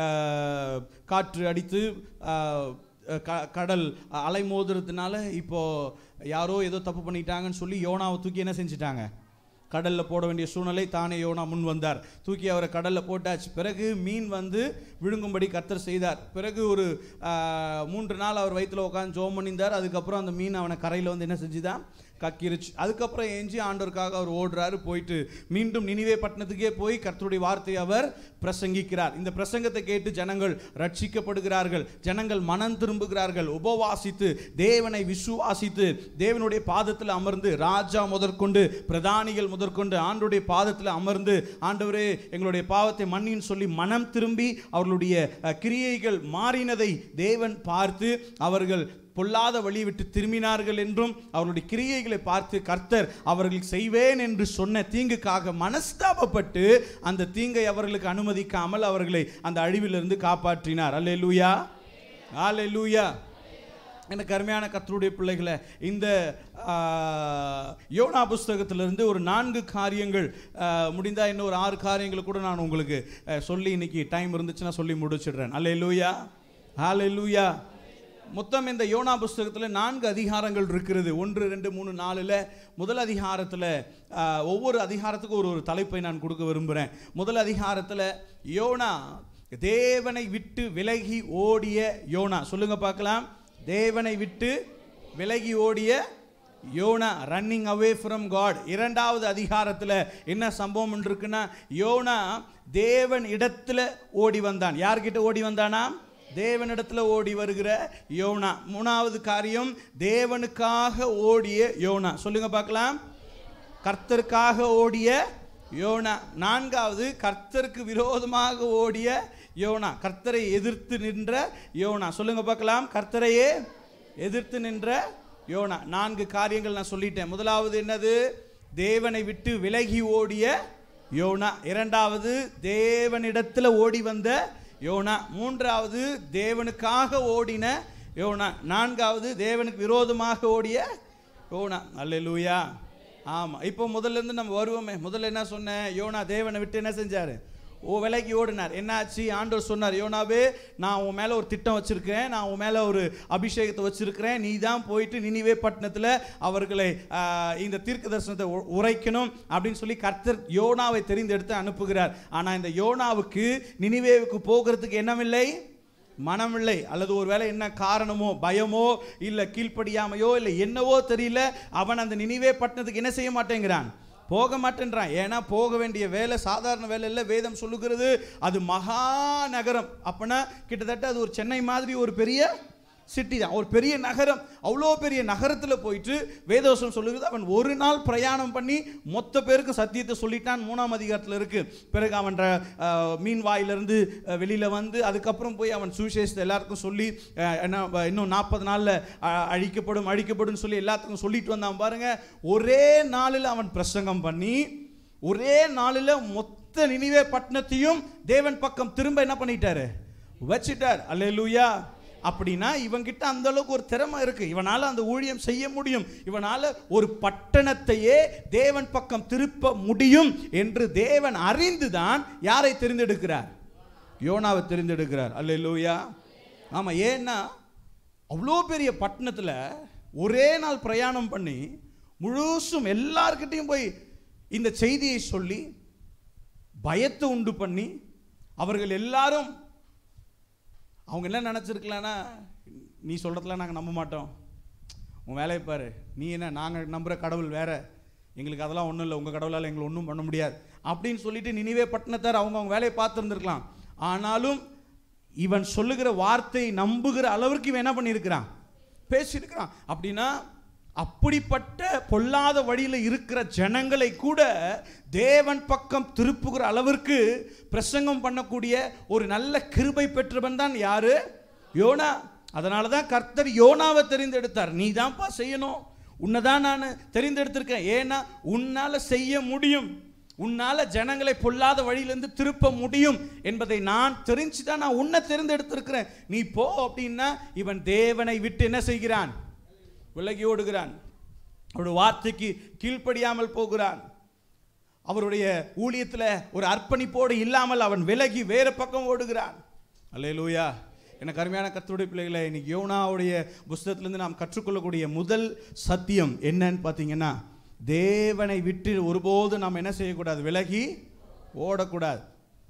[SPEAKER 1] ஆஹ், காற்று அடித்து ஆஹ், க- கடல் அலை மோதுறதுனால இப்போ யாரோ ஏதோ தப்பு பண்ணிட்டாங்கன்னு சொல்லி யோனாவை தூக்கி என்ன செஞ்சிட்டாங்க கடல்ல போட வேண்டிய சூழ்நிலை தானே யோனா முன் வந்தார் தூக்கி அவரை கடல்ல போட்டாச்சு பிறகு மீன் வந்து விழுங்கும்படி கர்த்தர் செய்தார் பிறகு ஒரு ஆஹ், மூன்று நாள் அவர் வயித்துல உட்காந்து ஜோம் பண்ணியிருந்தார் அதுக்கப்புறம் அந்த மீன் அவனை கரையில் வந்து என்ன செஞ்சுதான் கக்கிருச்சு அதுக்கப்புறம் எஞ்சி ஆண்டவருக்காக அவர் ஓடுறாரு போயிட்டு மீண்டும் நினிவே பட்டணத்துக்கே போய் கர்த்தருடைய வார்த்தையை அவர் பிரசங்கிக்கிறார் இந்த பிரசங்கத்தை கேட்டு ஜனங்கள் ரட்சிக்கப்படுகிறார்கள் ஜனங்கள் மனம் திரும்புகிறார்கள் உபவாசித்து தேவனை விசுவாசித்து தேவனுடைய பாதத்தில் அமர்ந்து ராஜா முதற்கொண்டு பிரதானிகள் முதற்கொண்டு ஆண்டுடைய பாதத்தில் அமர்ந்து ஆண்டவரே எங்களுடைய பாவத்தை மன்னின்னு சொல்லி மனம் திரும்பி அவர்களுடைய அஹ், கிரியைகள் மாறினதை தேவன் பார்த்து அவர்கள் பொல்லாத வழி விட்டு திரும்பினார்கள் என்றும் அவருடைய கிரியைகளை பார்த்து கர்த்தர் அவர்களுக்கு செய்வேன் என்று சொன்ன தீங்குக்காக மனஸ்தாபப்பட்டு அந்த தீங்கை அவர்களுக்கு அனுமதிக்காமல் அவர்களை அந்த அழிவிலிருந்து காப்பாற்றினார் அல்லேலூயா அல்லேலூயா எனக்கு அருமையான கர்த்தருடைய பிள்ளைகளை இந்த ஆ, யோனா புஸ்தகத்திலிருந்து ஒரு நான்கு காரியங்கள் ஆ, முடிந்தா இன்னும் ஒரு ஆறு காரியங்களை கூட நான் உங்களுக்கு ஆ, சொல்லி இன்னைக்கு டைம் இருந்துச்சுன்னா சொல்லி முடிச்சிடுறேன் அல்லேலூயா ஹalleluya மொத்தம் இந்த யோனா புஸ்தகத்தில் நான்கு அதிகாரங்கள் இருக்கிறது ஒன்று ரெண்டு மூணு நாலில் முதல் அதிகாரத்தில் ஒவ்வொரு அதிகாரத்துக்கும் ஒரு ஒரு தலைப்பை நான் கொடுக்க விரும்புகிறேன் முதல் அதிகாரத்தில் யோனா தேவனை விட்டு விலகி ஓடிய யோனா சொல்லுங்க பார்க்கலாம் தேவனை விட்டு விலகி ஓடிய யோனா ரன்னிங் அவே ஃப்ரம் காட் இரண்டாவது அதிகாரத்தில் என்ன சம்பவம் இருக்குன்னா யோனா தேவன் இடத்துல ஓடி வந்தான் யார்கிட்ட ஓடி வந்தானா தேவனிடத்துல ஓடி வருகிற யோனா மூணாவது காரியம் தேவனுக்காக ஓடிய யோனா சொல்லுங்க பார்க்கலாம் கர்த்தருக்காக ஓடிய யோனா நான்காவது கர்த்தருக்கு விரோதமாக ஓடிய யோனா கர்த்தரை எதிர்த்து நின்ற யோனா சொல்லுங்க பார்க்கலாம் கர்த்தரையே எதிர்த்து நின்ற யோனா நான்கு காரியங்கள் நான் சொல்லிட்டேன் முதலாவது என்னது தேவனை விட்டு விலகி ஓடிய யோனா இரண்டாவது தேவனிடத்துல ஓடி வந்த யோனா மூன்றாவது தேவனுக்காக ஓடின யோனா நான்காவது தேவனுக்கு விரோதமாக ஓடிய யோனா அல்லேலூயா ஆமா இப்போ முதல்ல இருந்து நம்ம வருவோமே முதல்ல என்ன சொன்னேன் யோனா தேவனை விட்டு என்ன செஞ்சாரு ஓ விலைக்கு ஓடினார் என்னாச்சு ஆண்டவர் சொன்னார் யோனாவே நான் உன் மேலே ஒரு திட்டம் வச்சிருக்கிறேன் நான் உன் மேலே ஒரு அபிஷேகத்தை வச்சிருக்கிறேன் நீ தான் போயிட்டு நினிவே பட்டணத்தில் அவர்களை ஆஹ், இந்த தீர்க்க தரிசனத்தை உ- உரைக்கணும் அப்படின்னு சொல்லி கர்த்தர் யோனாவை தெரிந்தெடுத்து அனுப்புகிறார் ஆனால் இந்த யோனாவுக்கு நினிவேவுக்கு போகிறதுக்கு என்னமில்லை மனமில்லை அல்லது ஒருவேளை என்ன காரணமோ பயமோ இல்லை கீழ்ப்படியாமையோ இல்லை என்னவோ தெரியல அவன் அந்த நினிவே பட்டணத்துக்கு என்ன செய்ய மாட்டேங்கிறான் போக மாட்டேன்றான் ஏன்னா போக வேண்டிய வேலை சாதாரண வேலை இல்லை வேதம் சொல்லுகிறது அது மகா நகரம் அப்பனா கிட்டத்தட்ட அது ஒரு சென்னை மாதிரி ஒரு பெரிய சிட்டி தான் ஒரு பெரிய நகரம் அவ்வளோ பெரிய நகரத்தில் போயிட்டு வேதவசம் சொல்லுகிறது அவன் ஒரு நாள் பிரயாணம் பண்ணி மொத்த பேருக்கு சத்தியத்தை சொல்லிட்டான் மூணாம் அதிகாரத்தில் இருக்கு பிறகு அவன் ர- அஹ், மீன் வாயிலிருந்து அஹ், வெளியில வந்து அதுக்கப்புறம் போய் அவன் சுவிசேஷத்தை எல்லாருக்கும் சொல்லி அஹ், என்ன அஹ், இன்னும் நாற்பது நாளில் அழிக்கப்படும் அழிக்கப்படும் சொல்லி எல்லாத்துக்கும் சொல்லிட்டு வந்தான் பாருங்க ஒரே நாளில் அவன் பிரசங்கம் பண்ணி ஒரே நாளில் மொத்த மொத்த நினிவே பட்டணத்தையும் தேவன் பக்கம் திரும்ப என்ன பண்ணிட்டாரு வச்சிட்டார் அல்லேலூயா அப்படின்னா இவங்கிட்ட அந்த அளவுக்கு ஒரு திறமை இருக்கு இவனால அந்த ஊழியம் செய்ய முடியும் இவனால ஒரு பட்டணத்தையே தேவன் பக்கம் திருப்ப முடியும் என்று தேவன் அறிந்துதான் யாரை தெரிந்தெடுக்கிறார் யோனாவை தெரிந்தெடுக்கிறார் அல்லேலூயா ஆமா ஏன்னா அவ்வளோ பெரிய பட்டணத்தில் ஒரே நாள் பிரயாணம் பண்ணி முழுசும் எல்லார்கிட்டையும் போய் இந்த செய்தியை சொல்லி பயத்தை உண்டு பண்ணி அவர்கள் எல்லாரும் அவங்க என்ன நினச்சிருக்கலான்னா நீ சொல்கிறதுல நாங்கள் நம்ப மாட்டோம் உன் வேலையை பாரு நீ என்ன நாங்கள் நம்புகிற கடவுள் வேற எங்களுக்கு அதெல்லாம் ஒன்றும் இல்லை உங்கள் கடவுளால் எங்களை ஒன்றும் பண்ண முடியாது அப்படின்னு சொல்லிட்டு நினைவே பட்டணத்தார் அவங்க அவங்க வேலையை பார்த்துருந்துருக்கலாம் ஆனாலும் இவன் சொல்லுகிற வார்த்தை நம்புகிற அளவிற்கு இவன் என்ன பண்ணியிருக்கிறான் பேசியிருக்கிறான் அப்படின்னா அப்படிப்பட்ட பொல்லாத வழியில் இருக்கிற ஜனங்களை கூட தேவன் பக்கம் திருப்புகிற அளவிற்கு பிரசங்கம் பண்ணக்கூடிய ஒரு நல்ல கிருபை பெற்றவன் தான் யாரு யோனா அதனால தான் கர்த்தர் யோனாவை தெரிந்தெடுத்தார் நீ தான்ப்பா செய்யணும் உன்னை தான் நான் தெரிந்தெடுத்திருக்கேன் ஏன்னா உன்னால செய்ய முடியும் உன்னால ஜனங்களை பொல்லாத வழியிலிருந்து திருப்ப முடியும் என்பதை நான் தெரிஞ்சு தான் நான் உன்னை தெரிந்தெடுத்திருக்கிறேன் நீ போ அப்படின்னா இவன் தேவனை விட்டு என்ன செய்கிறான் விலகி ஓடுகிறான் அவருடைய வார்த்தைக்கு கீழ்ப்படியாமல் போகிறான் அவருடைய ஊழியத்தில் ஒரு அர்ப்பணிப்போடு இல்லாமல் அவன் விலகி வேறு பக்கம் ஓடுகிறான் அல்லேலூயா எனக்கு அருமையான கர்த்தருடைய பிள்ளைகளை இன்னைக்கு யோனாவுடைய புஸ்தகத்திலிருந்து நாம் கற்றுக்கொள்ளக்கூடிய முதல் சத்தியம் என்னன்னு பார்த்தீங்கன்னா தேவனை விட்டு ஒருபோதும் நாம் என்ன செய்யக்கூடாது விலகி ஓடக்கூடாது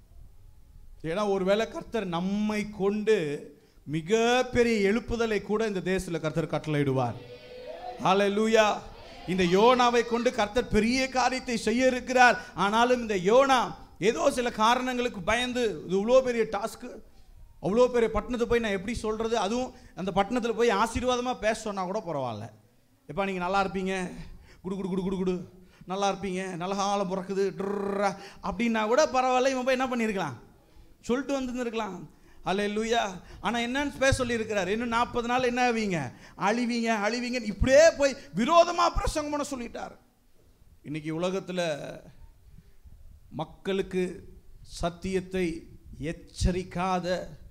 [SPEAKER 1] ஏன்னா ஒருவேளை கர்த்தர் நம்மை கொண்டு மிகப்பெரிய எழுப்புதலை கூட இந்த தேசத்தில் கர்த்தர் கட்டளையிடுவார் ஹalleluya இந்த யோனாவை கொண்டு கர்த்தர் பெரிய காரியத்தை செய்ய இருக்கிறார் ஆனாலும் இந்த யோனா ஏதோ சில காரணங்களுக்கு பயந்து இது இவ்வளோ பெரிய டாஸ்க்கு அவ்வளோ பெரிய பட்டணத்தை போய் நான் எப்படி சொல்கிறது அதுவும் அந்த பட்டணத்தில் போய் ஆசீர்வாதமாக பேச சொன்னால் கூட பரவாயில்ல எப்பா நீங்கள் நல்லா இருப்பீங்க குடு குடு குடு குடு குடு நல்லா இருப்பீங்க நல்ல காலம் பிறக்குது ட்ரா அப்படின்னா கூட பரவாயில்ல இவன் போய் என்ன பண்ணியிருக்கலாம் சொல்லிட்டு வந்துருக்கலாம் அல்ல லூயா ஆனால் என்னன்னு பேச சொல்லியிருக்கிறார் இன்னும் நாற்பது நாள் என்ன ஆவீங்க அழிவீங்க அழிவீங்க இப்படியே போய் விரோதமாக பிரசங்கம் பண்ண சொல்லிட்டார் இன்னைக்கு உலகத்தில் மக்களுக்கு சத்தியத்தை எச்சரிக்காத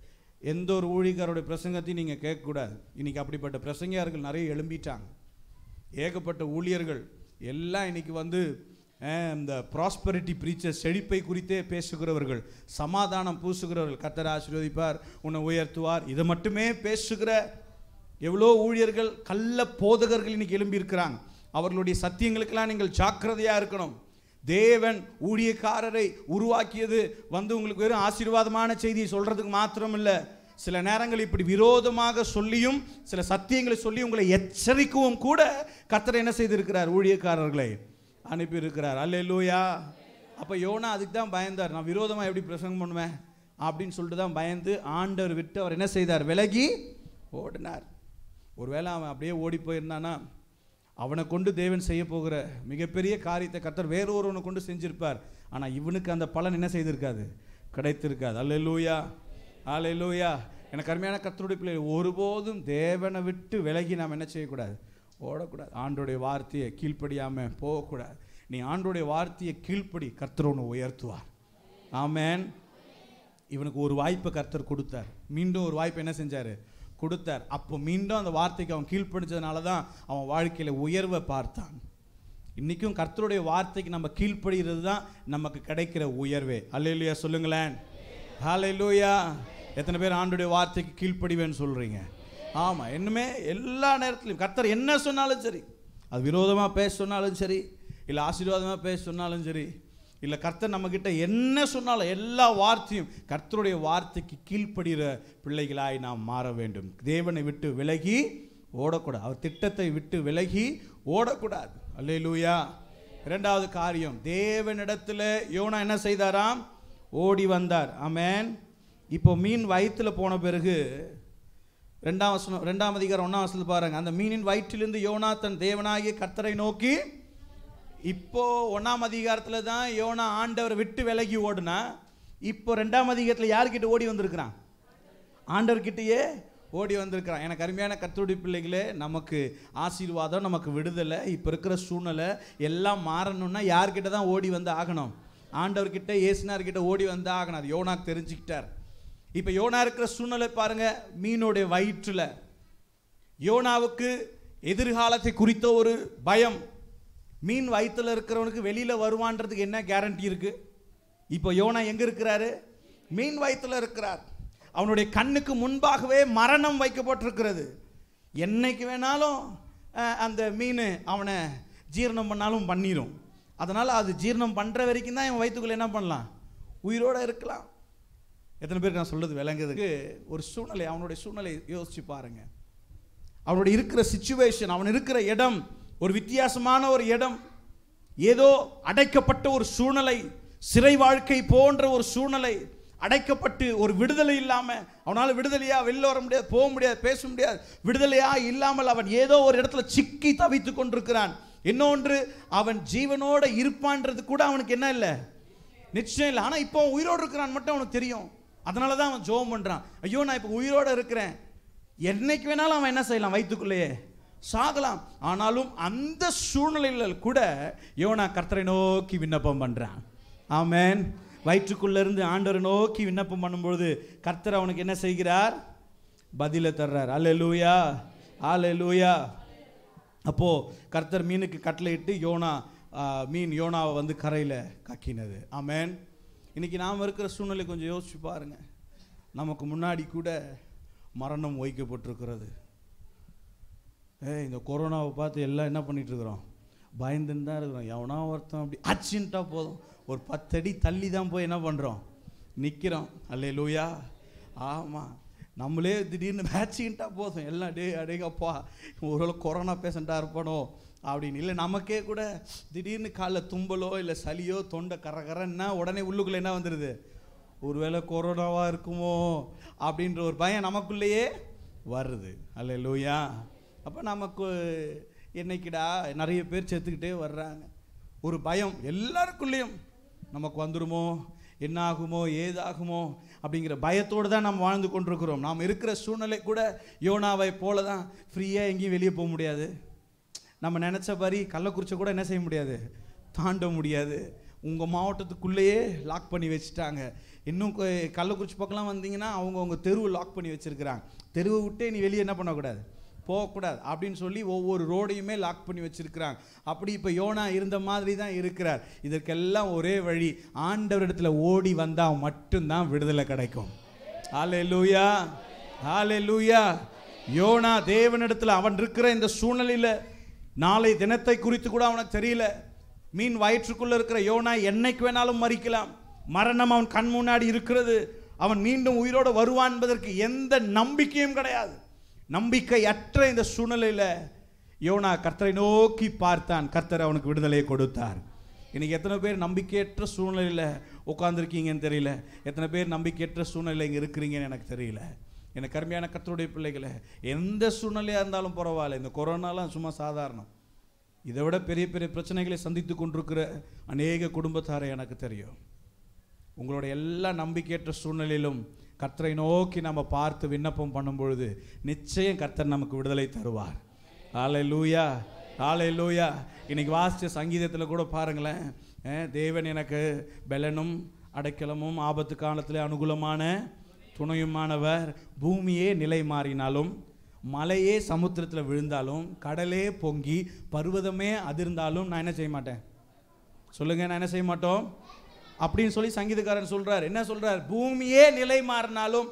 [SPEAKER 1] எந்த ஒரு ஊழியக்காரோட பிரசங்கத்தையும் நீங்கள் கேட்கக்கூடாது இன்னைக்கு அப்படிப்பட்ட பிரசங்கியார்கள் நிறைய எழும்பிட்டாங்க ஏகப்பட்ட ஊழியர்கள் எல்லாம் இன்னைக்கு வந்து அஹ், இந்த ப்ராஸ்பரிட்டி பிரீச்சர் செழிப்பை குறித்தே பேசுகிறவர்கள் சமாதானம் பூசுகிறவர்கள் கத்தர் ஆசீர்வதிப்பார் உன்னை உயர்த்துவார் இதை மட்டுமே பேசுகிற எவ்வளோ ஊழியர்கள் கள்ள போதகர்கள் இன்னைக்கு எழும்பியிருக்கிறாங்க அவர்களுடைய சத்தியங்களுக்கெல்லாம் நீங்கள் ஜாக்கிரதையாக இருக்கணும் தேவன் ஊழியக்காரரை உருவாக்கியது வந்து உங்களுக்கு வெறும் ஆசீர்வாதமான செய்தியை சொல்றதுக்கு மாத்திரம் இல்லை சில நேரங்கள் இப்படி விரோதமாக சொல்லியும் சில சத்தியங்களை சொல்லி உங்களை எச்சரிக்கவும் கூட கர்த்தர் என்ன செய்திருக்கிறார் ஊழியக்காரர்களை அனுப்பியிருக்கிறார் அல்லேலூயா அப்போ யோனா அதுக்கு தான் பயந்தார் நான் விரோதமாக எப்படி பிரசங்கம் பண்ணுவேன் அப்படின்னு சொல்லிட்டு தான் பயந்து ஆண்டவர் விட்டு அவர் என்ன செய்தார் விலகி ஓடினார் ஒருவேளை அவன் அப்படியே ஓடி போயிருந்தானா அவனை கொண்டு தேவன் செய்ய போகிற மிகப்பெரிய காரியத்தை கர்த்தர் வேற ஒருவனை கொண்டு செஞ்சிருப்பார் ஆனால் இவனுக்கு அந்த பலன் என்ன செய்திருக்காது கிடைத்திருக்காது அல்லேலூயா அல்லேலூயா எனக்கு அருமையான கர்த்தருடைய பிள்ளை ஒருபோதும் தேவனை விட்டு விலகி நாம் என்ன செய்யக்கூடாது ஓடக்கூடாது ஆண்டோடைய வார்த்தையை கீழ்ப்படியாமல் போகக்கூடாது நீ ஆண்டோடைய வார்த்தையை கீழ்ப்படி கர்த்தர் உன்னை உயர்த்துவார் ஆமென் இவனுக்கு ஒரு வாய்ப்பை கர்த்தர் கொடுத்தார் மீண்டும் ஒரு வாய்ப்பு என்ன செஞ்சார் கொடுத்தார் அப்போ மீண்டும் அந்த வார்த்தைக்கு அவன் கீழ்ப்படிச்சதுனால தான் அவன் வாழ்க்கையில் உயர்வை பார்த்தான் இன்றைக்கும் கர்த்தருடைய வார்த்தைக்கு நம்ம கீழ்ப்படுகிறது தான் நமக்கு கிடைக்கிற உயர்வே அல்லையா சொல்லுங்களேன் ஹalleluya எத்தனை பேர் ஆண்டுடைய வார்த்தைக்கு கீழ்ப்படிவேன்னு சொல்கிறீங்க ஆமாம் இன்னுமே எல்லா நேரத்துலையும் கர்த்தர் என்ன சொன்னாலும் சரி அது விரோதமாக பேச சொன்னாலும் சரி இல்லை ஆசீர்வாதமாக பேச சொன்னாலும் சரி இல்லை கர்த்தர் நம்மக்கிட்ட என்ன சொன்னாலும் எல்லா வார்த்தையும் கர்த்தருடைய வார்த்தைக்கு கீழ்ப்படுகிற பிள்ளைகளாய் நாம் மாற வேண்டும் தேவனை விட்டு விலகி ஓடக்கூடாது அவர் திட்டத்தை விட்டு விலகி ஓடக்கூடாது அல்லேலூயா இரண்டாவது காரியம் தேவனிடத்தில் யோனா என்ன செய்தாராம் ஓடி வந்தார் ஆமென் இப்போ மீன் வயிற்றுல போன பிறகு ரெண்டாம் வசனம் ரெண்டாம் அதிகாரம் ஒன்றாம் வசனத்தில் பாருங்க அந்த மீனின் வயிற்றிலிருந்து யோனா தன் தேவனாகிய கர்த்தரை நோக்கி இப்போ ஒன்றாம் அதிகாரத்தில் தான் யோனா ஆண்டவரை விட்டு விலகி ஓடுனா இப்போ ரெண்டாம் அதிகாரத்தில் யார்கிட்ட ஓடி வந்திருக்கிறான் ஆண்டவர்கிட்டயே ஓடி வந்திருக்கிறான் எனக்கு அருமையான கத்தோடி பிள்ளைகளே நமக்கு ஆசீர்வாதம் நமக்கு விடுதலை இப்போ இருக்கிற சூழ்நிலை எல்லாம் மாறணும்னா யார்கிட்ட தான் ஓடி வந்து ஆகணும் ஆண்டவர்கிட்ட ஏசுனார்கிட்ட ஓடி வந்தா ஆகணும் அது யோனாக்கு தெரிஞ்சுக்கிட்டார் இப்போ யோனா இருக்கிற சூழ்நிலை பாருங்க மீனுடைய வயிற்றுல யோனாவுக்கு எதிர்காலத்தை குறித்த ஒரு பயம் மீன் வயிற்றுல இருக்கிறவனுக்கு வெளியில வருவான்றதுக்கு என்ன கேரண்டி இருக்கு இப்போ யோனா எங்க இருக்கிறாரு மீன் வயிற்றுல இருக்கிறார் அவனுடைய கண்ணுக்கு முன்பாகவே மரணம் வைக்கப்பட்டிருக்கிறது என்னைக்கு வேணாலும் அஹ், அந்த மீன் அவனை ஜீரணம் பண்ணாலும் பண்ணிரும் அதனால் அது ஜீரணம் பண்ணுற வரைக்கும் தான் இவன் வயிற்றுக்குள்ளே என்ன பண்ணலாம் உயிரோட இருக்கலாம் எத்தனை பேருக்கு நான் சொல்றது விளங்குறதுக்கு ஒரு சூழ்நிலை அவனுடைய சூழ்நிலை யோசிச்சு பாருங்க அவனுடைய இருக்கிற சுச்சுவேஷன் அவன் இருக்கிற இடம் ஒரு வித்தியாசமான ஒரு இடம் ஏதோ அடைக்கப்பட்ட ஒரு சூழ்நிலை சிறை வாழ்க்கை போன்ற ஒரு சூழ்நிலை அடைக்கப்பட்டு ஒரு விடுதலை இல்லாம அவனால விடுதலையா வெளில வர முடியாது போக முடியாது பேச முடியாது விடுதலையா இல்லாமல் அவன் ஏதோ ஒரு இடத்துல சிக்கி தவித்து கொண்டிருக்கிறான் இன்னொன்று அவன் ஜீவனோட இருப்பான்றது கூட அவனுக்கு என்ன இல்லை நிச்சயம் இல்லை ஆனால் இப்போ அவன் உயிரோடு இருக்கிறான் மட்டும் அவனுக்கு தெரியும் அதனால தான் அவன் ஜோம் பண்ணுறான் ஐயோ நான் இப்போ உயிரோடு இருக்கிறேன் என்னைக்கு வேணாலும் அவன் என்ன செய்யலாம் வயிற்றுக்குள்ளேயே சாகலாம் ஆனாலும் அந்த சூழ்நிலையில் கூட யோனா கர்த்தரை நோக்கி விண்ணப்பம் பண்ணுறான் ஆமென் வயிற்றுக்குள்ள இருந்து ஆண்டவரை நோக்கி விண்ணப்பம் பண்ணும்பொழுது கர்த்தர் அவனுக்கு என்ன செய்கிறார் பதிலை தர்றார் அல்லேலூயா அல்லேலூயா அப்போ கர்த்தர் மீனுக்கு கட்டளையிட்டு யோனா ஆ, மீன் யோனாவை வந்து கரையில் கக்கினது ஆமென் இன்னைக்கு நாம் இருக்கிற சூழ்நிலை கொஞ்சம் யோசிச்சு பாருங்க நமக்கு முன்னாடி கூட மரணம் வைக்கப்பட்டிருக்கிறது ஏய் இந்த கொரோனாவை பார்த்து எல்லாம் என்ன பண்ணிட்டு இருக்கிறோம் பயந்துன்னு தான் இருக்கிறோம் எவனா ஒருத்தன் அப்படி அச்சுன்ட்டா போதும் ஒரு பத்தடி தள்ளி தான் போய் என்ன பண்ணுறோம் நிற்கிறோம் அல்லே லூயா ஆமாம் நம்மளே திடீர்னு மேட்சிக்கிட்டா போதும் எல்லாம் டே அடேங்கப்பா ஒருவேளை கொரோனா பேஷண்ட்டாக இருப்பானோ அப்படின்னு இல்லை நமக்கே கூட திடீர்னு காலைல தும்பலோ இல்லை சளியோ தொண்டை கரகரன்னா உடனே உள்ளுக்குள்ளே என்ன வந்துடுது ஒருவேளை கொரோனாவா இருக்குமோ அப்படின்ற ஒரு பயம் நமக்குள்ளேயே வருது அல்ல லூயா அப்போ நமக்கு என்னைக்குடா நிறைய பேர் செத்துக்கிட்டே வர்றாங்க ஒரு பயம் எல்லாருக்குள்ளேயும் நமக்கு வந்துருமோ என்ன ஆகுமோ ஏதாகுமோ அப்படிங்கிற பயத்தோடு தான் நாம் வாழ்ந்து கொண்டிருக்கிறோம் நாம் இருக்கிற சூழ்நிலை கூட யோனாவை போல தான் ஃப்ரீயாக எங்கேயும் வெளியே போக முடியாது நம்ம நினச்ச மாதிரி கள்ளக்குறிச்சி கூட என்ன செய்ய முடியாது தாண்ட முடியாது உங்கள் மாவட்டத்துக்குள்ளேயே லாக் பண்ணி வச்சுட்டாங்க இன்னும் கொ- கள்ளக்குறிச்சி பக்கம்லாம் வந்தீங்கன்னா அவங்க அவங்க தெருவை லாக் பண்ணி வச்சுருக்கிறாங்க தெருவை விட்டே நீ வெளியே என்ன பண்ணக்கூடாது போகக்கூடாது அப்படின்னு சொல்லி ஒவ்வொரு ரோடையுமே லாக் பண்ணி வச்சிருக்கிறாங்க அப்படி இப்போ யோனா இருந்த மாதிரி தான் இருக்கிறார் இதற்கெல்லாம் ஒரே வழி ஆண்டவரிடத்துல ஓடி வந்தால் மட்டும்தான் விடுதலை கிடைக்கும் ஹalleluya ஹalleluya யோனா தேவனிடத்துல அவன் இருக்கிற இந்த சூழ்நிலையில நாளை தினத்தை குறித்து கூட அவனுக்கு தெரியல மீன் வயிற்றுக்குள்ள இருக்கிற யோனா என்னைக்கு வேணாலும் மறிக்கலாம் மரணம் அவன் கண் முன்னாடி இருக்கிறது அவன் மீண்டும் உயிரோடு வருவான் என்பதற்கு எந்த நம்பிக்கையும் கிடையாது நம்பிக்கையற்ற இந்த சூழ்நிலையில யோனா கர்த்தரை நோக்கி பார்த்தான் கர்த்தர் அவனுக்கு விடுதலையை கொடுத்தார் இன்னைக்கு எத்தனை பேர் நம்பிக்கையற்ற சூழ்நிலையில் உட்காந்துருக்கீங்கன்னு தெரியல எத்தனை பேர் நம்பிக்கையற்ற சூழ்நிலையில் இங்கே இருக்கிறீங்கன்னு எனக்கு தெரியல எனக்கு கருமையான கர்த்தருடைய பிள்ளைகளை எந்த சூழ்நிலையாக இருந்தாலும் பரவாயில்ல இந்த கொரோனாலாம் சும்மா சாதாரணம் இதை விட பெரிய பெரிய பிரச்சனைகளை சந்தித்து கொண்டிருக்கிற அநேக குடும்பத்தாரை எனக்கு தெரியும் உங்களுடைய எல்லா நம்பிக்கையற்ற சூழ்நிலையிலும் கர்த்தரை நோக்கி நம்ம பார்த்து விண்ணப்பம் பண்ணும் பொழுது நிச்சயம் கர்த்தர் நமக்கு விடுதலை தருவார் ஆலை லூயா ஆலை லூயா இன்னைக்கு வாசித்த சங்கீதத்தில் கூட பாருங்களேன் அஹ், தேவன் எனக்கு பெலனும் அடைக்கலமும் ஆபத்து காலத்தில் அனுகூலமான துணையுமானவர் பூமியே நிலை மாறினாலும் மலையே சமுத்திரத்தில் விழுந்தாலும் கடலே பொங்கி பர்வதமே அதிர்ந்தாலும் நான் என்ன செய்ய மாட்டேன் சொல்லுங்க நான் என்ன செய்ய மாட்டோம் அப்படின்னு சொல்லி சங்கீதக்காரன் சொல்றார் என்ன சொல்றார் பூமியே நிலை மாறினாலும்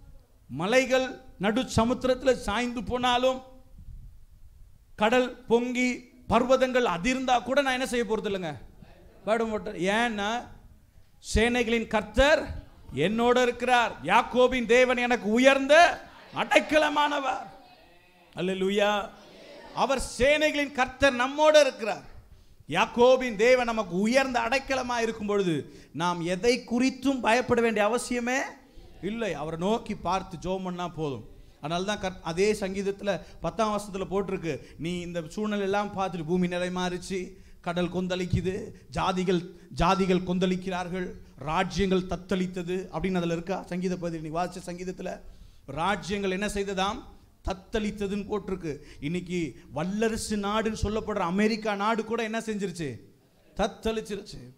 [SPEAKER 1] மலைகள் நடு சமுத்திரத்தில் சாய்ந்து போனாலும் கடல் பொங்கி பர்வதங்கள் அதிர்ந்தா கூட நான் என்ன செய்ய போறது இல்லைங்க பாட மாட்டேன் ஏன்னா சேனைகளின் கர்த்தர் என்னோட இருக்கிறார் யாக்கோபின் தேவன் எனக்கு உயர்ந்த அடைக்கலமானவர் அல்லேலூயா அவர் சேனைகளின் கர்த்தர் நம்மோட இருக்கிறார் யாக்கோபின் தேவன் நமக்கு உயர்ந்த அடைக்கலமா இருக்கும் பொழுது நாம் எதை குறித்தும் பயப்பட வேண்டிய அவசியமே இல்லை அவரை நோக்கி பார்த்து ஜோம் பண்ணா போதும் அதனால தான் கர்த் அதே சங்கீதத்தில் பத்தாம் வருஷத்தில் போட்டிருக்கு நீ இந்த சூழ்நிலை எல்லாம் பார்த்துட்டு பூமி நிலை மாறிச்சு கடல் கொந்தளிக்குது ஜாதிகள் ஜாதிகள் கொந்தளிக்கிறார்கள் ராஜ்யங்கள் தத்தளித்தது அப்படின்னு அதில் இருக்கா சங்கீத பகுதி நீ வாசிச்ச சங்கீதத்தில் ராஜ்யங்கள் என்ன செய்ததாம் தத்தளித்ததுன்னு போட்டிருக்கு இன்னைக்கு வல்லரசு நாடுன்னு சொல்லப்படுற அமெரிக்கா நாடு கூட என்ன செஞ்சிருச்சு தத்தளிச்சிருச்சு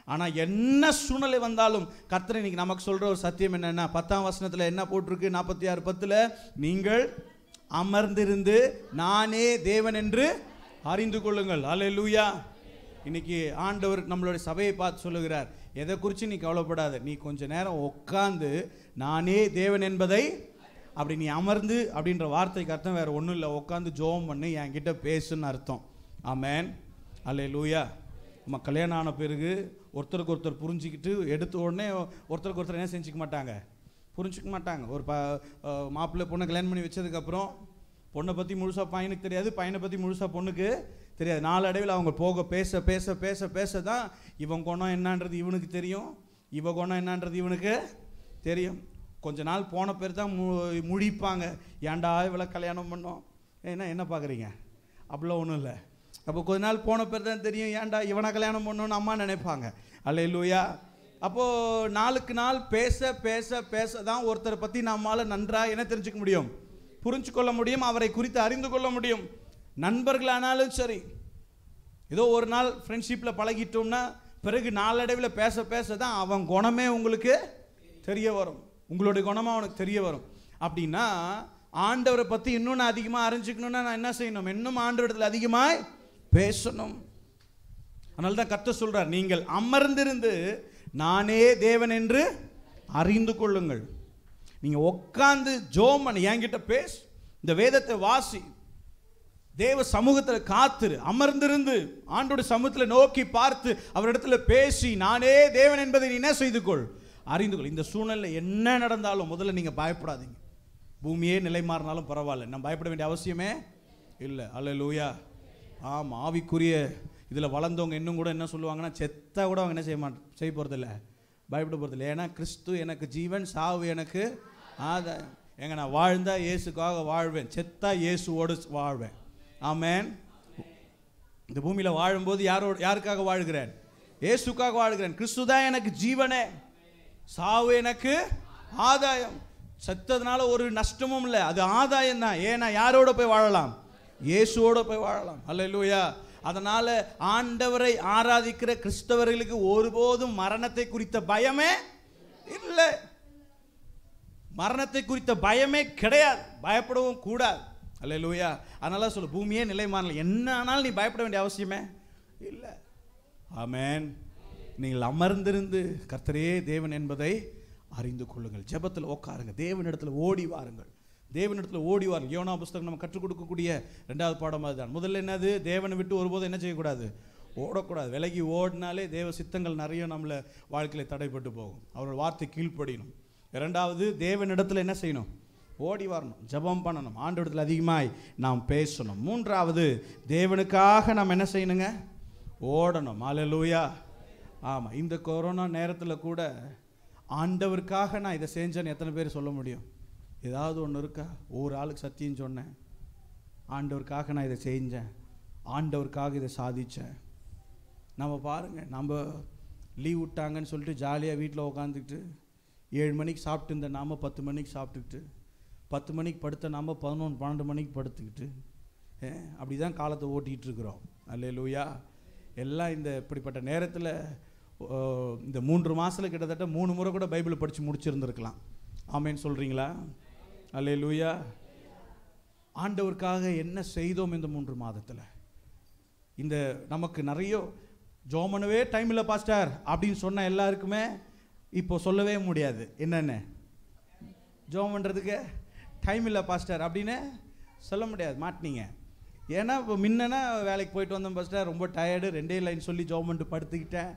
[SPEAKER 1] ஆனால் என்ன சூழ்நிலை வந்தாலும் கர்த்தர் இன்னைக்கு நமக்கு சொல்கிற ஒரு சத்தியம் என்னென்னா பத்தாம் வசனத்தில் என்ன போட்டிருக்கு நாற்பத்தி ஆறு பத்தில் நீங்கள் அமர்ந்திருந்து நானே தேவன் என்று அறிந்து கொள்ளுங்கள் அல்லேலூயா இன்னைக்கு ஆண்டவர் நம்மளுடைய சபையை பார்த்து சொல்லுகிறார் எதை குறித்து நீ கவலைப்படாத நீ கொஞ்ச நேரம் உட்காந்து நானே தேவன் என்பதை அப்படி நீ அமர்ந்து அப்படின்ற வார்த்தைக்கு அர்த்தம் வேற ஒன்றும் இல்லை உட்காந்து ஜோம் பண்ணி என்கிட்ட பேசுன்னு அர்த்தம் ஆமேன் அல்லே லூயா நம்ம கல்யாணம் ஆன பிறகு ஒருத்தருக்கு ஒருத்தர் புரிஞ்சுக்கிட்டு எடுத்த உடனே ஒருத்தருக்கு ஒருத்தர் என்ன செஞ்சுக்க மாட்டாங்க புரிஞ்சுக்க மாட்டாங்க ஒரு ப அஹ் மாப்பிள்ளை பொண்ணை கல்யாணம் பண்ணி வச்சதுக்கப்புறம் பொண்ணை பற்றி முழுசாக பையனுக்கு தெரியாது பையனை பற்றி முழுசாக பொண்ணுக்கு தெரியாது நாளடைவில் அவங்க போக பேச பேச பேச பேச தான் இவன் குணம் என்னன்றது இவனுக்கு தெரியும் இவ குணம் என்னன்றது இவனுக்கு தெரியும் கொஞ்ச நாள் போன பேர் தான் மு முழிப்பாங்க ஏன்டா இவ்வளோ கல்யாணம் பண்ணோம் ஏன்னா என்ன பார்க்குறீங்க அப்படிலாம் ஒன்றும் இல்லை அப்போ கொஞ்ச நாள் போன பேர் தான் தெரியும் ஏன்டா இவனை கல்யாணம் பண்ணோன்னு அம்மா நினைப்பாங்க அல்ல இல்லையா அப்போது நாளுக்கு நாள் பேச பேச பேச தான் ஒருத்தரை பற்றி நம்மால் நன்றாக என்ன தெரிஞ்சுக்க முடியும் புரிஞ்சு கொள்ள முடியும் அவரை குறித்து அறிந்து கொள்ள முடியும் நண்பர்களானாலும் சரி ஏதோ ஒரு நாள் ஃப்ரெண்ட்ஷிப்பில் பழகிட்டோம்னா பிறகு நாளடைவில் பேச பேச தான் அவன் குணமே உங்களுக்கு தெரிய வரும் உங்களுடைய குணமாக அவனுக்கு தெரிய வரும் அப்படின்னா ஆண்டவரை பற்றி இன்னும் நான் அதிகமாக அறிஞ்சுக்கணும்னா நான் என்ன செய்யணும் இன்னும் ஆண்டவரத்தில் அதிகமாக பேசணும் அதனால தான் கத்த சொல்றார் நீங்கள் அமர்ந்திருந்து நானே தேவன் என்று அறிந்து கொள்ளுங்கள் நீங்கள் உட்காந்து ஜோம் பண்ணி என்கிட்ட பேசு இந்த வேதத்தை வாசி தேவ சமூகத்தில் காத்துரு அமர்ந்திருந்து ஆண்டோட சமூகத்தில் நோக்கி பார்த்து அவரிடத்துல பேசி நானே தேவன் என்பதை நீ என்ன செய்து கொள் அறிந்து கொள் இந்த சூழ்நிலை என்ன நடந்தாலும் முதல்ல நீங்கள் பயப்படாதீங்க பூமியே நிலை மாறினாலும் பரவாயில்ல நம்ம பயப்பட வேண்டிய அவசியமே இல்லை அல்ல லூயா ஆமாம் ஆவிக்குரிய இதில் வளர்ந்தவங்க இன்னும் கூட என்ன சொல்லுவாங்கன்னா செத்தா கூட அவங்க என்ன செய்ய மாட்ட செய்ய போகிறதில்ல பயப்பட போகிறதில்ல ஏன்னா கிறிஸ்து எனக்கு ஜீவன் சாவு எனக்கு ஆதாயம் எங்க நான் வாழ்ந்தா இயேசுக்காக வாழ்வேன் செத்தா இயேசுவோடு வாழ்வேன் ஆமென் இந்த பூமியில் வாழும்போது யாரோட யாருக்காக வாழ்கிறேன் இயேசுக்காக வாழ்கிறேன் கிறிஸ்து தான் எனக்கு ஜீவனே சாவு எனக்கு ஆதாயம் செத்ததுனால ஒரு நஷ்டமும் இல்லை அது ஆதாயம் தான் ஏன்னா யாரோட போய் வாழலாம் இயேசுவோட போய் வாழலாம் அல்லேலூயா அதனால ஆண்டவரை ஆராதிக்கிற கிறிஸ்தவர்களுக்கு ஒருபோதும் மரணத்தை குறித்த பயமே இல்லை மரணத்தை குறித்த பயமே கிடையாது பயப்படவும் கூடாது அல்லேலூயா அதனால சொல்லு பூமியே நிலை மாறல என்ன ஆனாலும் நீ பயப்பட வேண்டிய அவசியமே இல்லை ஆமென் நீங்கள் அமர்ந்திருந்து கர்த்தரே தேவன் என்பதை அறிந்து கொள்ளுங்கள் ஜெபத்தில் உட்காருங்க தேவனிடத்தில் ஓடி வாருங்கள் தேவனிடத்தில் ஓடி வாருங்கள் யோனா புஸ்தகம் நம்ம கற்றுக் கொடுக்கக்கூடிய ரெண்டாவது பாடம் அதுதான் முதல்ல என்னது தேவனை விட்டு ஒருபோதும் என்ன செய்யக்கூடாது ஓடக்கூடாது விலகி ஓடினாலே தேவ சித்தங்கள் நிறைய நம்மளை வாழ்க்கையில் தடைப்பட்டு போகும் அவரோட வார்த்தை கீழ்ப்படியணும் இரண்டாவது தேவனிடத்தில் என்ன செய்யணும் ஓடி வரணும் ஜெபம் பண்ணணும் ஆண்டவரத்தில் அதிகமாய் நாம் பேசணும் மூன்றாவது தேவனுக்காக நாம் என்ன செய்யணுங்க ஓடணும் அல்லேலூயா ஆமாம் இந்த கொரோனா நேரத்தில் கூட ஆண்டவருக்காக நான் இதை செஞ்சேன்னு எத்தனை பேர் சொல்ல முடியும் ஏதாவது ஒன்று இருக்கா ஒரு ஆளுக்கு சத்தியம் சொன்னேன் ஆண்டவருக்காக நான் இதை செஞ்சேன் ஆண்டவருக்காக இதை சாதித்தேன் நம்ம பாருங்க நம்ம லீவ் விட்டாங்கன்னு சொல்லிட்டு ஜாலியாக வீட்டில் உட்காந்துக்கிட்டு ஏழு மணிக்கு சாப்பிட்டு இருந்த நாம பத்து மணிக்கு சாப்பிட்டுக்கிட்டு பத்து மணிக்கு படுத்த நாம பதினொன்று பன்னெண்டு மணிக்கு படுத்துக்கிட்டு அப்படி தான் காலத்தை ஓட்டிகிட்டு இருக்கிறோம் அல்லே லூயா எல்லாம் இந்த இப்படிப்பட்ட நேரத்தில் இந்த மூன்று மாதத்தில் கிட்டத்தட்ட மூணு முறை கூட பைபிளை படித்து முடிச்சிருந்துருக்கலாம் ஆமேன்னு சொல்கிறீங்களா அல்லே லூயா ஆண்டவருக்காக என்ன செய்தோம் இந்த மூன்று மாதத்தில் இந்த நமக்கு நிறைய ஜோமனவே டைம் இல்லை பாஸ்டர் அப்படின்னு சொன்ன எல்லாருக்குமே இப்போ சொல்லவே முடியாது என்னென்ன ஜோம் பண்ணுறதுக்கு டைம் இல்லை பாஸ்டர் அப்படின்னு சொல்ல முடியாது மாட்டினீங்க ஏன்னா இப்போ முன்னனா வேலைக்கு போயிட்டு வந்தேன் பாஸ்டர் ரொம்ப டயர்டு ரெண்டே லைன் சொல்லி ஜோம் பண்ணிட்டு படுத்துக்கிட்டேன்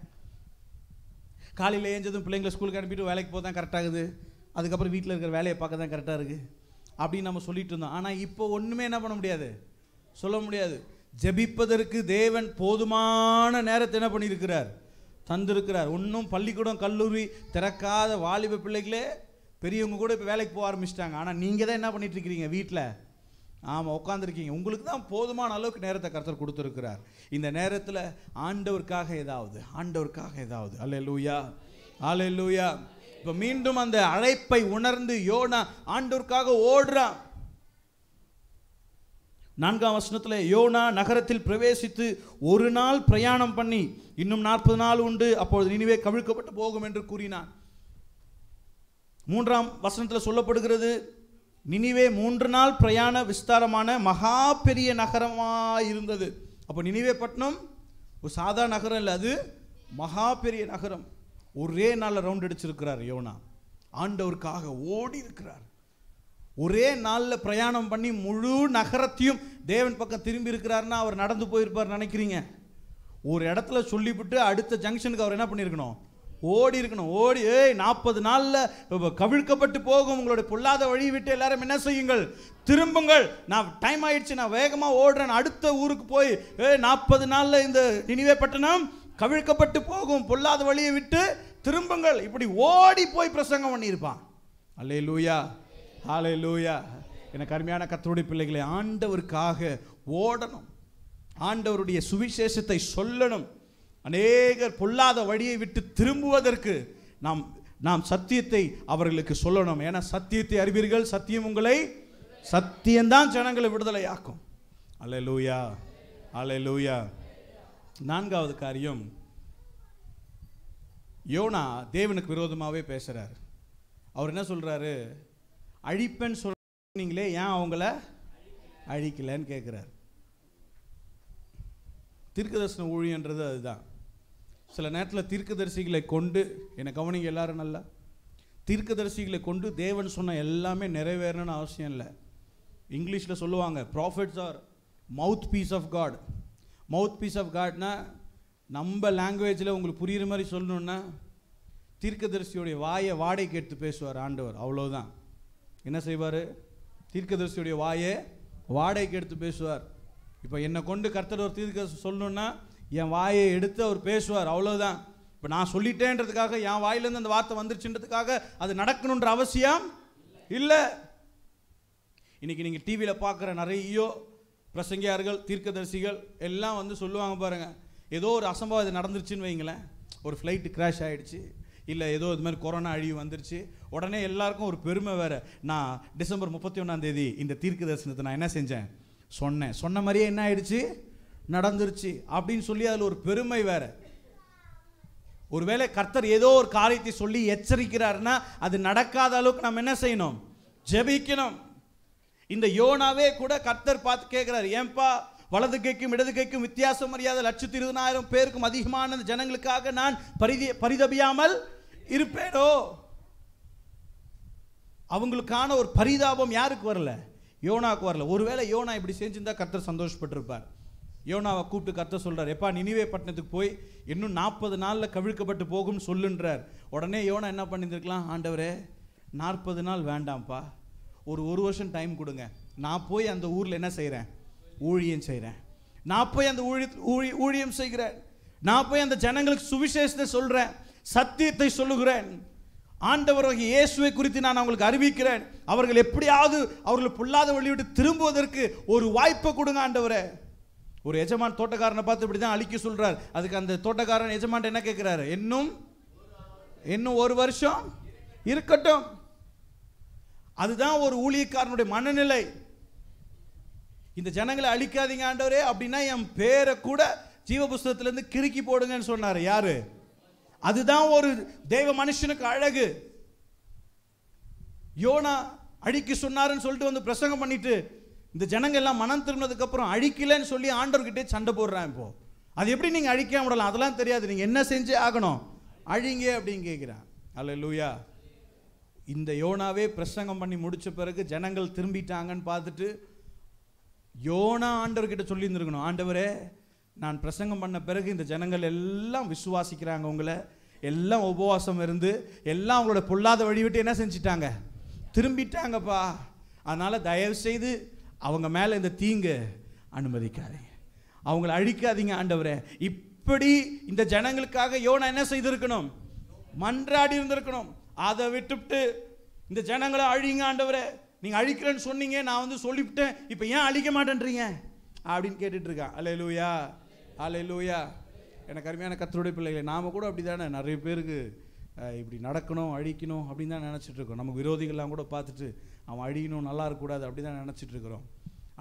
[SPEAKER 1] காலையில் ஏஞ்சதும் பிள்ளைங்களை ஸ்கூலுக்கு அனுப்பிட்டு வேலைக்கு போக தான் கரெக்டாகுது அதுக்கப்புறம் வீட்டில் இருக்கிற வேலையை பார்க்க தான் கரெக்டாக இருக்குது அப்படின்னு நம்ம சொல்லிட்டு இருந்தோம் ஆனால் இப்போ ஒன்றுமே என்ன பண்ண முடியாது சொல்ல முடியாது ஜெபிப்பதற்கு தேவன் போதுமான நேரத்தை என்ன பண்ணியிருக்கிறார் தந்திருக்கிறார் இன்னும் பள்ளிக்கூடம் கல்லூரி திறக்காத வாலிப பிள்ளைகளே பெரியவங்க கூட இப்போ வேலைக்கு போக ஆரம்பிச்சிட்டாங்க ஆனால் நீங்கள் தான் என்ன பண்ணிட்டு இருக்கிறீங்க வீட்டில் ஆமாம் உட்காந்துருக்கீங்க உங்களுக்கு தான் போதுமான அளவுக்கு நேரத்தை கர்த்தர் கொடுத்துருக்கிறார் இந்த நேரத்தில் ஆண்டவருக்காக ஏதாவது ஆண்டவருக்காக ஏதாவது அல்ல லூயா அல்ல லூயா இப்போ மீண்டும் அந்த அழைப்பை உணர்ந்து யோனா ஆண்டவருக்காக ஓடுறான் நான்காம் வசனத்தில் யோனா நகரத்தில் பிரவேசித்து ஒரு நாள் பிரயாணம் பண்ணி இன்னும் நாற்பது நாள் உண்டு அப்பொழுது நினைவே கவிழ்க்கப்பட்டு போகும் என்று கூறினான் மூன்றாம் வசனத்தில் சொல்லப்படுகிறது நினிவே மூன்று நாள் பிரயாண விஸ்தாரமான மகா பெரிய நகரமாக இருந்தது அப்போ நினிவே பட்டணம் ஒரு சாதா நகரம் இல்லை அது மகா பெரிய நகரம் ஒரே நாளில் ரவுண்ட் அடிச்சிருக்கிறார் யோனா ஆண்டவருக்காக ஓடி இருக்கிறார் ஒரே நாளில் பிரயாணம் பண்ணி முழு நகரத்தையும் தேவன் பக்கம் திரும்பி இருக்கிறாருன்னா அவர் நடந்து போயிருப்பார் நினைக்கிறீங்க ஒரு இடத்துல சொல்லிவிட்டு அடுத்த ஜங்ஷனுக்கு அவர் என்ன பண்ணியிருக்கணும் ஓடி இருக்கணும் ஓடி ஏய் நாற்பது நாளில் கவிழ்க்கப்பட்டு போகும் உங்களுடைய பொல்லாத வழி விட்டு எல்லாரும் என்ன செய்யுங்கள் திரும்புங்கள் நான் டைம் ஆயிடுச்சு நான் வேகமாக ஓடுறேன் அடுத்த ஊருக்கு போய் ஏய் நாற்பது நாளில் இந்த நினைவே பட்டணம் கவிழ்க்கப்பட்டு போகும் பொல்லாத வழியை விட்டு திரும்புங்கள் இப்படி ஓடி போய் பிரசங்கம் பண்ணியிருப்பான் அல்லே லூயா ஹாலே லூயா எனக்கு அருமையான கத்தருடைய பிள்ளைகளை ஆண்டவருக்காக ஓடணும் ஆண்டவருடைய சுவிசேஷத்தை சொல்லணும் அநேகர் பொல்லாத வழியை விட்டு திரும்புவதற்கு நாம் நாம் சத்தியத்தை அவர்களுக்கு சொல்லணும் ஏன்னா சத்தியத்தை அறிவீர்கள் சத்தியம் உங்களை சத்தியம்தான் ஜனங்களை விடுதலையாக்கும் அல்ல லூயா அல்ல லூயா நான்காவது காரியம் யோனா தேவனுக்கு விரோதமாகவே பேசுகிறார் அவர் என்ன சொல்கிறாரு அழிப்பேன்னு சொன்னீங்களே ஏன் அவங்கள அழிக்கலைன்னு கேட்குறாரு தீர்க்கதரிசன ஊழியன்றது அதுதான் சில நேரத்தில் தீர்க்கதரிசிகளை கொண்டு என்னை கவனிங்க எல்லாரும் நல்லா தீர்க்கதரிசிகளை கொண்டு தேவன் சொன்ன எல்லாமே நிறைவேறணும்னு அவசியம் இல்லை இங்கிலீஷில் சொல்லுவாங்க prophets are mouthpiece of God mouthpiece of காட்னா நம்ம லாங்குவேஜில் உங்களுக்கு புரியுற மாதிரி சொல்லணுன்னா தீர்க்கதரிசியுடைய வாயை வாடகைக்கு எடுத்து பேசுவார் ஆண்டவர் அவ்வளோதான் என்ன செய்வார் தீர்க்கதரிசியுடைய வாயை வாடகைக்கு எடுத்து பேசுவார் இப்போ என்னை கொண்டு கர்த்தர் ஒரு தீர்க்க சொல்லணுன்னா என் வாயை எடுத்து அவர் பேசுவார் அவ்வளோதான் இப்போ நான் சொல்லிட்டேன்றதுக்காக என் வாயிலேருந்து அந்த வார்த்தை வந்துருச்சுன்றதுக்காக அது நடக்கணுன்ற அவசியம் இல்லை இன்னைக்கு நீங்கள் டிவியில் பார்க்குற நிறைய பிரசங்கியார்கள் தீர்க்கதரிசிகள் எல்லாம் வந்து சொல்லுவாங்க பாருங்க ஏதோ ஒரு அசம்பாவிதம் நடந்துருச்சுன்னு வைங்களேன் ஒரு ஃப்ளைட்டு கிராஷ் ஆயிடுச்சு இல்லை ஏதோ இது மாதிரி கொரோனா அழிவு வந்துருச்சு உடனே எல்லாருக்கும் ஒரு பெருமை வேற நான் டிசம்பர் முப்பத்தி ஒன்றாம் தேதி இந்த தீர்க்க தரிசனத்தை நான் என்ன செஞ்சேன் சொன்னேன் சொன்ன மாதிரியே என்ன ஆயிடுச்சு நடந்துருச்சு அப்படின்னு சொல்லி அதில் ஒரு பெருமை வேற ஒருவேளை கர்த்தர் ஏதோ ஒரு காரியத்தை சொல்லி எச்சரிக்கிறாருன்னா அது நடக்காத அளவுக்கு நம்ம என்ன செய்யணும் ஜெபிக்கணும் இந்த யோனாவே கூட கர்த்தர் பார்த்து கேட்கிறார் ஏன்பா வலது கைக்கும் இடது கைக்கும் வித்தியாசம் அறியாத லட்சத்தி இருபதாயிரம் பேருக்கும் அதிகமான இந்த ஜனங்களுக்காக நான் பரிதி பரிதபியாமல் இருப்பேனோ அவங்களுக்கான ஒரு பரிதாபம் யாருக்கு வரல யோனாக்கு வரல ஒருவேளை யோனா இப்படி செஞ்சிருந்தா கர்த்தர் சந்தோஷப்பட்டிருப்பார் யோனாவை கூப்பிட்டு கர்த்தர் சொல்றார் எப்பா நினிவே பட்டணத்துக்கு போய் இன்னும் நாற்பது நாளில் கவிழ்க்கப்பட்டு போகும்னு சொல்லுன்றார் உடனே யோனா என்ன பண்ணியிருந்திருக்கலாம் ஆண்டவரே நாற்பது நாள் வேண்டாம்ப்பா ஒரு ஒரு வருஷம் டைம் கொடுங்க நான் போய் அந்த ஊரில் என்ன செய்கிறேன் ஊழியம் செய்கிறேன் நான் போய் அந்த ஊழி ஊழி ஊழியம் செய்கிறேன் நான் போய் அந்த ஜனங்களுக்கு சுவிசேஷத்தை சொல்கிறேன் சத்தியத்தை சொல்லுகிறேன் ஆண்டவராகிய இயேசுவை குறித்து நான் அவங்களுக்கு அறிவிக்கிறேன் அவர்கள் எப்படியாவது அவர்கள் பொல்லாத வழி விட்டு திரும்புவதற்கு ஒரு வாய்ப்பை கொடுங்க ஆண்டவரே ஒரு எஜமான் தோட்டக்காரனை பார்த்து இப்படி தான் அழிக்க சொல்றார் அதுக்கு அந்த தோட்டக்காரன் எஜமான் என்ன கேட்கிறாரு இன்னும் இன்னும் ஒரு வருஷம் இருக்கட்டும் அதுதான் ஒரு ஊழியக்காரனுடைய மனநிலை இந்த ஜனங்களை அழிக்காதீங்க ஆண்டவரே அப்படின்னா என் பேரை கூட ஜீவ புஸ்தகத்திலேருந்து கிறுக்கி போடுங்கன்னு சொன்னார் யாரு அதுதான் ஒரு தெய்வ மனுஷனுக்கு அழகு யோனா அழிக்க சொன்னாருன்னு சொல்லிட்டு வந்து பிரசங்கம் பண்ணிட்டு இந்த ஜனங்க எல்லாம் மனம் திரும்பினதுக்கு அப்புறம் அழிக்கலன்னு சொல்லி ஆண்டவர்கிட்டே சண்டை போடுறான் இப்போ அது எப்படி நீங்க அழிக்காம விடலாம் அதெல்லாம் தெரியாது நீங்க என்ன செஞ்சே ஆகணும் அழிங்க அப்படின்னு கேட்கிறான் அல்ல லூயா இந்த யோனாவே பிரசங்கம் பண்ணி முடிச்ச பிறகு ஜனங்கள் திரும்பிட்டாங்கன்னு பார்த்துட்டு யோனா ஆண்டவர்கிட்ட சொல்லியிருந்திருக்கணும் ஆண்டவரே நான் பிரசங்கம் பண்ண பிறகு இந்த ஜனங்கள் எல்லாம் விசுவாசிக்கிறாங்க உங்களை எல்லாம் உபவாசம் இருந்து எல்லாம் அவங்களோட பொல்லாத வழி விட்டு என்ன செஞ்சிட்டாங்க திரும்பிட்டாங்கப்பா அதனால தயவு செய்து அவங்க மேலே இந்த தீங்கு அனுமதிக்காதீங்க அவங்கள அழிக்காதீங்க ஆண்டவரே இப்படி இந்த ஜனங்களுக்காக யோனா என்ன செய்திருக்கணும் மன்றாடி இருந்திருக்கணும் அதை விட்டுவிட்டு இந்த ஜனங்களை அழிங்க ஆண்டவரே நீங்க அழிக்கிறேன்னு சொன்னீங்க நான் வந்து சொல்லிவிட்டேன் இப்போ ஏன் அழிக்க மாட்டேன்றீங்க அப்படின்னு கேட்டுட்டு இருக்கான் அலே லூயா அலே லூயா எனக்கு அருமையான கத்தருடைய பிள்ளைகளை நாம கூட அப்படி தானே நிறைய பேருக்கு அஹ், இப்படி நடக்கணும் அழிக்கணும் அப்படின்னு தான் நினச்சிட்டு இருக்கோம் நமக்கு விரோதிகள்லாம் கூட பார்த்துட்டு அவன் அழியணும் நல்லா இருக்கக்கூடாது அப்படி தான் நினச்சிட்டு இருக்கிறோம்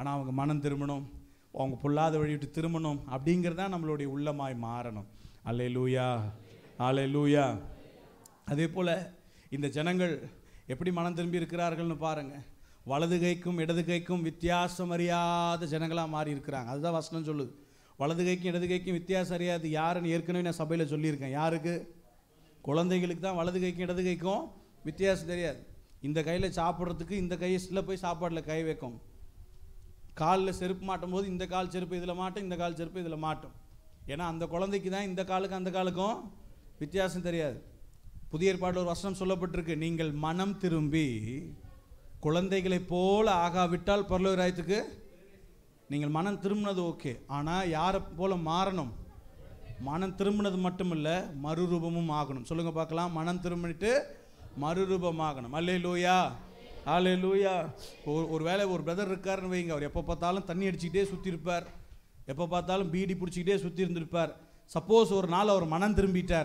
[SPEAKER 1] ஆனால் அவங்க மனம் திரும்பணும் அவங்க பொல்லாத வழி விட்டு திரும்பணும் அப்படிங்கிறது தான் நம்மளுடைய உள்ளமாய் மாறணும் அல்லே லூயா ஆலே லூயா அதே போல் இந்த ஜனங்கள் எப்படி மனம் திரும்பி இருக்கிறார்கள்னு பாருங்க வலது கைக்கும் இடது கைக்கும் வித்தியாசம் அறியாத ஜனங்களாக மாறி இருக்கிறாங்க அதுதான் வசனம் சொல்லுது வலது கைக்கும் இடது கைக்கும் வித்தியாசம் அறியாது யாருன்னு ஏற்கனவே நான் சபையில் சொல்லியிருக்கேன் யாருக்கு குழந்தைகளுக்கு தான் வலது கைக்கும் இடது கைக்கும் வித்தியாசம் தெரியாது இந்த கையில் சாப்பிட்றதுக்கு இந்த கையில் போய் சாப்பாட்டில் கை வைக்கும் காலில் செருப்பு மாட்டும் போது இந்த கால் செருப்பு இதில் மாட்டும் இந்த கால் செருப்பு இதில் மாட்டும் ஏன்னா அந்த குழந்தைக்கு தான் இந்த காலுக்கு அந்த காலுக்கும் வித்தியாசம் தெரியாது புதிய ஏற்பாடு ஒரு வசனம் சொல்லப்பட்டிருக்கு நீங்கள் மனம் திரும்பி குழந்தைகளைப் போல ஆகாவிட்டால் பரலோக ராயத்துக்கு நீங்கள் மனம் திரும்பினது ஓகே ஆனால் யாரை போல மாறணும் மனம் திரும்பினது மட்டும் இல்லை மறுரூபமும் ஆகணும் சொல்லுங்க பார்க்கலாம் மனம் திரும்பிட்டு மறுரூபமாகணும் அல்லே லூயா ஆலே லூயா ஒரு ஒரு வேளை ஒரு பிரதர் இருக்காருன்னு வைங்க அவர் எப்போ பார்த்தாலும் தண்ணி அடிச்சுக்கிட்டே சுற்றி இருப்பார் எப்போ பார்த்தாலும் பீடி பிடிச்சிக்கிட்டே சுற்றி இருந்திருப்பார் சப்போஸ் ஒரு நாள் அவர் மனம் திரும்பிட்டார்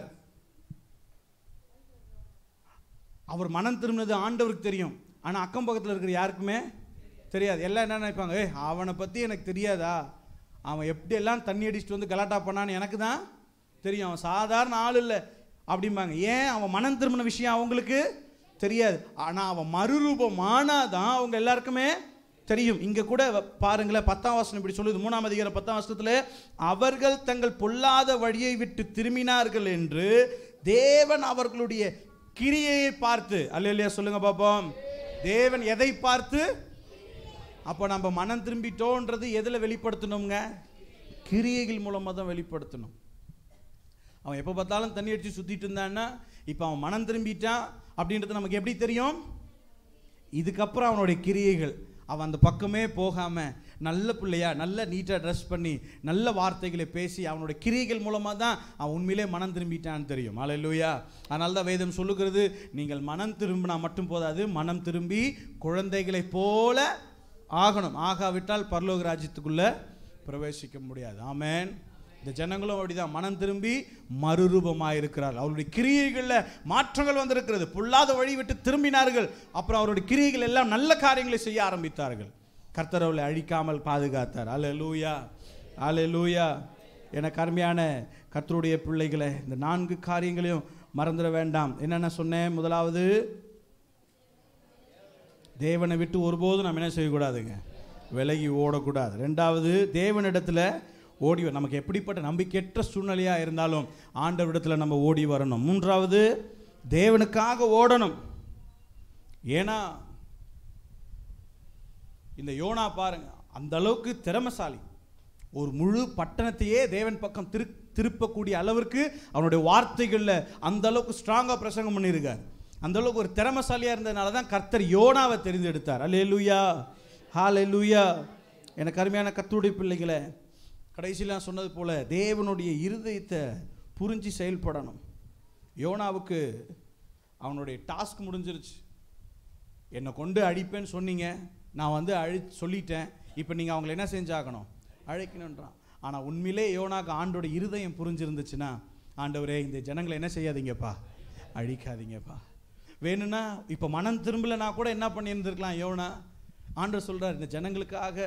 [SPEAKER 1] அவர் மனம் திரும்பினது ஆண்டவருக்கு தெரியும் ஆனால் அக்கம் பக்கத்தில் இருக்கிற யாருக்குமே தெரியாது எல்லாம் என்ன நினைப்பாங்க ஏய் அவனை பற்றி எனக்கு தெரியாதா அவன் எப்படியெல்லாம் தண்ணி அடிச்சுட்டு வந்து கலாட்டா பண்ணான்னு எனக்கு தான் தெரியும் அவன் சாதாரண ஆள் இல்லை அப்படிம்பாங்க ஏன் அவன் மனம் திரும்பின விஷயம் அவங்களுக்கு தெரியாது ஆனால் அவன் மறுரூபமானாதான் அவங்க எல்லாருக்குமே தெரியும் இங்க கூட வ- பாருங்களேன் பத்தாம் வசனம் இப்படி சொல்லுது மூணாம் அதிகாரம் பத்தாம் வசனத்துல அவர்கள் தங்கள் பொல்லாத வழியை விட்டு திரும்பினார்கள் என்று தேவன் அவர்களுடைய கிரியையை பார்த்து அல்லையா சொல்லுங்க பாப்போம் தேவன் எதை பார்த்து அப்போ நம்ம மனம் திரும்பிட்டோன்றது எதில் வெளிப்படுத்தணுங்க கிரியைகள் மூலமாக தான் வெளிப்படுத்தணும் அவன் எப்போ பார்த்தாலும் தண்ணி அடித்து சுற்றிட்டு இருந்தான்னா இப்போ அவன் மனம் திரும்பிட்டான் அப்படின்றது நமக்கு எப்படி தெரியும் இதுக்கப்புறம் அவனுடைய கிரியைகள் அவன் அந்த பக்கமே போகாமல் நல்ல பிள்ளையா நல்ல நீட்டாக ட்ரெஸ் பண்ணி நல்ல வார்த்தைகளை பேசி அவனுடைய கிரியைகள் மூலமாக தான் அவன் உண்மையிலே மனம் திரும்பிட்டான்னு தெரியும் அல்லேலூயா அதனால தான் வேதம் சொல்லுகிறது நீங்கள் மனம் திரும்பினா மட்டும் போதாது மனம் திரும்பி குழந்தைகளைப் போல ஆகணும் ஆகாவிட்டால் பரலோக ராஜ்யத்துக்குள்ளே பிரவேசிக்க முடியாது ஆமென் இந்த ஜனங்களும் அப்படிதான் மனம் திரும்பி மறுரூபமாக இருக்கிறார்கள் அவருடைய கிரியைகளில் மாற்றங்கள் வந்திருக்கிறது பொல்லாத வழி விட்டு திரும்பினார்கள் அப்புறம் அவருடைய கிரியைகள் எல்லாம் நல்ல காரியங்களை செய்ய ஆரம்பித்தார்கள் கர்த்தர் அவளை அழிக்காமல் பாதுகாத்தார் அல்ல லூயா அல்ல லூயா எனக்கு அருமையான கர்த்தருடைய பிள்ளைகளை இந்த நான்கு காரியங்களையும் மறந்துட வேண்டாம் என்னென்ன சொன்னேன் முதலாவது தேவனை விட்டு ஒருபோதும் நம்ம என்ன செய்யக்கூடாதுங்க விலகி ஓடக்கூடாது ரெண்டாவது தேவனிடத்துல ஓடி வர- நமக்கு எப்படிப்பட்ட நம்பிக்கையற்ற சூழ்நிலையாக இருந்தாலும் ஆண்டவரிடத்துல நம்ம ஓடி வரணும் மூன்றாவது தேவனுக்காக ஓடணும் ஏன்னா இந்த யோனா பாருங்க அந்த அளவுக்கு திறமசாலி ஒரு முழு பட்டணத்தையே தேவன் பக்கம் திரு திருப்பக்கூடிய அளவிற்கு அவனுடைய வார்த்தைகளில் அந்த அளவுக்கு ஸ்ட்ராங்காக பிரசங்கம் பண்ணியிருக்கார் அந்த அளவுக்கு ஒரு திறமசாலியாக இருந்ததுனால தான் கர்த்தர் யோனாவை தெரிந்தெடுத்தார் அல்லே லூயா ஹாலே லூயா எனக்கு அருமையான கர்த்தருடைய பிள்ளைகளை கடைசியில் நான் சொன்னது போல தேவனுடைய இருதயத்தை புரிஞ்சு செயல்படணும் யோனாவுக்கு அவனுடைய டாஸ்க் முடிஞ்சிருச்சு என்னை கொண்டு அழிப்பேன்னு சொன்னீங்க நான் வந்து அழி சொல்லிட்டேன் இப்போ நீங்கள் அவங்கள என்ன செஞ்சாகணும் அழைக்கணுன்றான் ஆனால் உண்மையிலே யோனாக்கு ஆண்டோட இருதயம் புரிஞ்சிருந்துச்சுன்னா ஆண்டவரே இந்த ஜனங்களை என்ன செய்யாதீங்கப்பா அழிக்காதீங்கப்பா வேணும்னா இப்போ மனம் திரும்பலைனா கூட என்ன பண்ணியிருந்திருக்கலாம் யோனா ஆண்டவர் சொல்றார் இந்த ஜனங்களுக்காக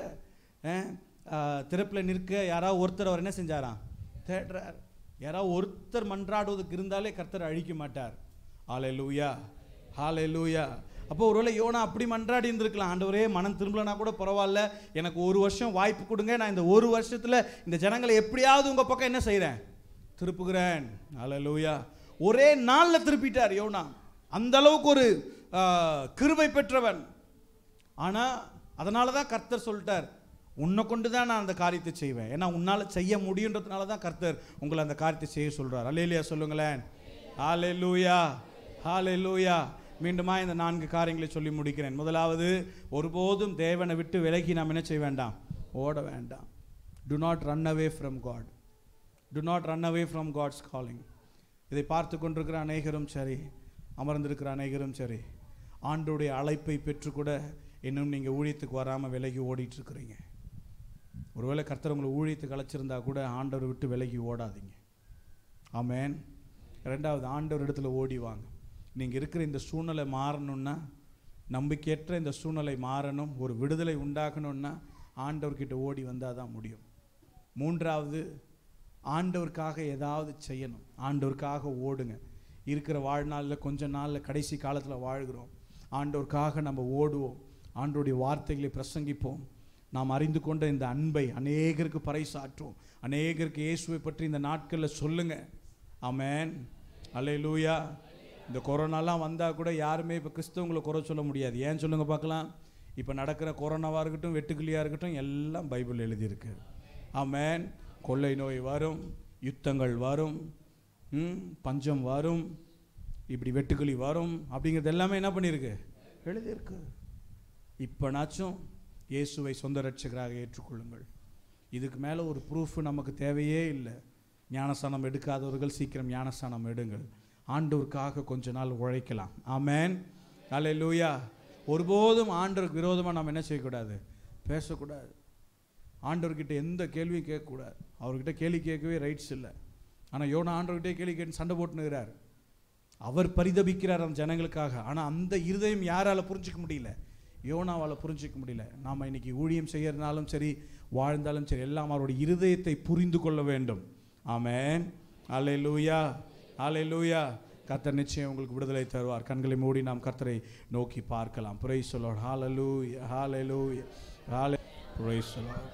[SPEAKER 1] திறப்பில் நிற்க யாராவது ஒருத்தர் அவர் என்ன செஞ்சாராம் தேடுறார் யாராவது ஒருத்தர் மன்றாடுவதற்கு இருந்தாலே கர்த்தர் அழிக்க மாட்டார் ஹாலே லூயா ஹாலே லூயா அப்போ ஒருவேளை யோனா அப்படி மன்றாடி இருந்திருக்கலாம் ஆண்டவரே மனம் திரும்பலனா கூட பரவாயில்ல எனக்கு ஒரு வருஷம் வாய்ப்பு கொடுங்க நான் இந்த ஒரு வருஷத்துல இந்த ஜனங்களை எப்படியாவது உங்க பக்கம் என்ன செய்றேன் திருப்புகிறேன் ஹாலே லூயா ஒரே நாள்ல திருப்பிட்டார் யோனா அந்த அளவுக்கு ஒரு ஆ, கிருபை பெற்றவன் ஆனா அதனால தான் கர்த்தர் சொல்லிட்டார் உன்னை கொண்டு தான் நான் அந்த காரியத்தை செய்வேன் ஏன்னா உன்னால் செய்ய முடியுன்றதுனால தான் கர்த்தர் உங்களை அந்த காரியத்தை செய்ய சொல்றார் அல்லேலியா சொல்லுங்களேன் ஹாலே லூயா ஹாலே லூயா மீண்டுமா இந்த நான்கு காரியங்களை சொல்லி முடிக்கிறேன் முதலாவது ஒருபோதும் தேவனை விட்டு விலகி நாம் என்ன செய்ய வேண்டாம் ஓட வேண்டாம் do not run away from God do not run away from God's calling இதை பார்த்து கொண்டிருக்கிற அநேகரும் சரி அமர்ந்திருக்கிற அநேகரும் சரி ஆண்டோடைய அழைப்பை பெற்று கூட இன்னும் நீங்கள் ஊழியத்துக்கு வராமல் விலகி ஓடிட்டு இருக்கிறீங்க ஒருவேளை கர்த்தர் உங்களை ஊழியத்துக்கு அழைச்சிருந்தா கூட ஆண்டவரை விட்டு விலகி ஓடாதீங்க ஆமென் ரெண்டாவது ஆண்டவர் இடத்துல ஓடி வாங்க நீங்கள் இருக்கிற இந்த சூழ்நிலை மாறணும்னா நம்பிக்கையற்ற இந்த சூழ்நிலை மாறணும் ஒரு விடுதலை உண்டாகணும்னா ஆண்டவர்கிட்ட ஓடி வந்தால் தான் முடியும் மூன்றாவது ஆண்டவருக்காக ஏதாவது செய்யணும் ஆண்டவருக்காக ஓடுங்க இருக்கிற வாழ்நாளில் கொஞ்ச நாளில் கடைசி காலத்தில் வாழ்கிறோம் ஆண்டவருக்காக நம்ம ஓடுவோம் ஆண்டவருடைய வார்த்தைகளை பிரசங்கிப்போம் நாம் அறிந்து கொண்ட இந்த அன்பை அநேகருக்கு பறைசாற்றுவோம் அநேகருக்கு இயேசுவை பற்றி இந்த நாட்களில் சொல்லுங்க ஆமென் அல்லேலூயா இந்த கொரோனாலாம் வந்தால் கூட யாருமே இப்போ கிறிஸ்தவங்களை குறை சொல்ல முடியாது ஏன் சொல்லுங்க பார்க்கலாம் இப்போ நடக்கிற கொரோனாவாக இருக்கட்டும் வெட்டுக்கிளியாக இருக்கட்டும் எல்லாம் பைபிள் எழுதியிருக்கு ஆமென் கொள்ளை நோய் வரும் யுத்தங்கள் வரும் ம், பஞ்சம் வரும் இப்படி வெட்டுக்கிளி வரும் அப்படிங்கிறது எல்லாமே என்ன பண்ணியிருக்கு எழுதியிருக்கு இப்போனாச்சும் இயேசுவை சொந்த ரட்சகராக ஏற்றுக்கொள்ளுங்கள் இதுக்கு மேலே ஒரு ப்ரூஃப் நமக்கு தேவையே இல்லை ஞானஸ்தானம் எடுக்காதவர்கள் சீக்கிரம் ஞானஸ்தானம் எடுங்கள் ஆண்டவருக்காக கொஞ்ச நாள் உழைக்கலாம் ஆமென் அல்லேலூயா ஒருபோதும் ஆண்டவருக்கு விரோதமாக நம்ம என்ன செய்யக்கூடாது பேசக்கூடாது ஆண்டவர்கிட்ட எந்த கேள்வியும் கேட்கக்கூடாது அவர்கிட்ட கேள்வி கேட்கவே ரைட்ஸ் இல்லை ஆனால் யோனா ஆண்டவர்கிட்டே கேள்வி கேட்டு சண்டை போட்டுனுகிறார் அவர் பரிதபிக்கிறார் அந்த ஜனங்களுக்காக ஆனால் அந்த இருதயம் யாரால புரிஞ்சிக்க முடியல யோனாவால் புரிஞ்சிக்க முடியல நாம் இன்னைக்கு ஊழியம் செய்யறதுனாலும் சரி வாழ்ந்தாலும் சரி எல்லாம் அவருடைய இருதயத்தை புரிந்து கொள்ள வேண்டும் ஆமென் அல்லேலூயா அல்லேலூயா கர்த்தர் நிச்சயம் உங்களுக்கு விடுதலை தருவார் கண்களை மூடி நாம் கர்த்தரை நோக்கி பார்க்கலாம் புரை சொல்லோட் ஹalleluya ஹalleluya ஹalleluya praise the Lord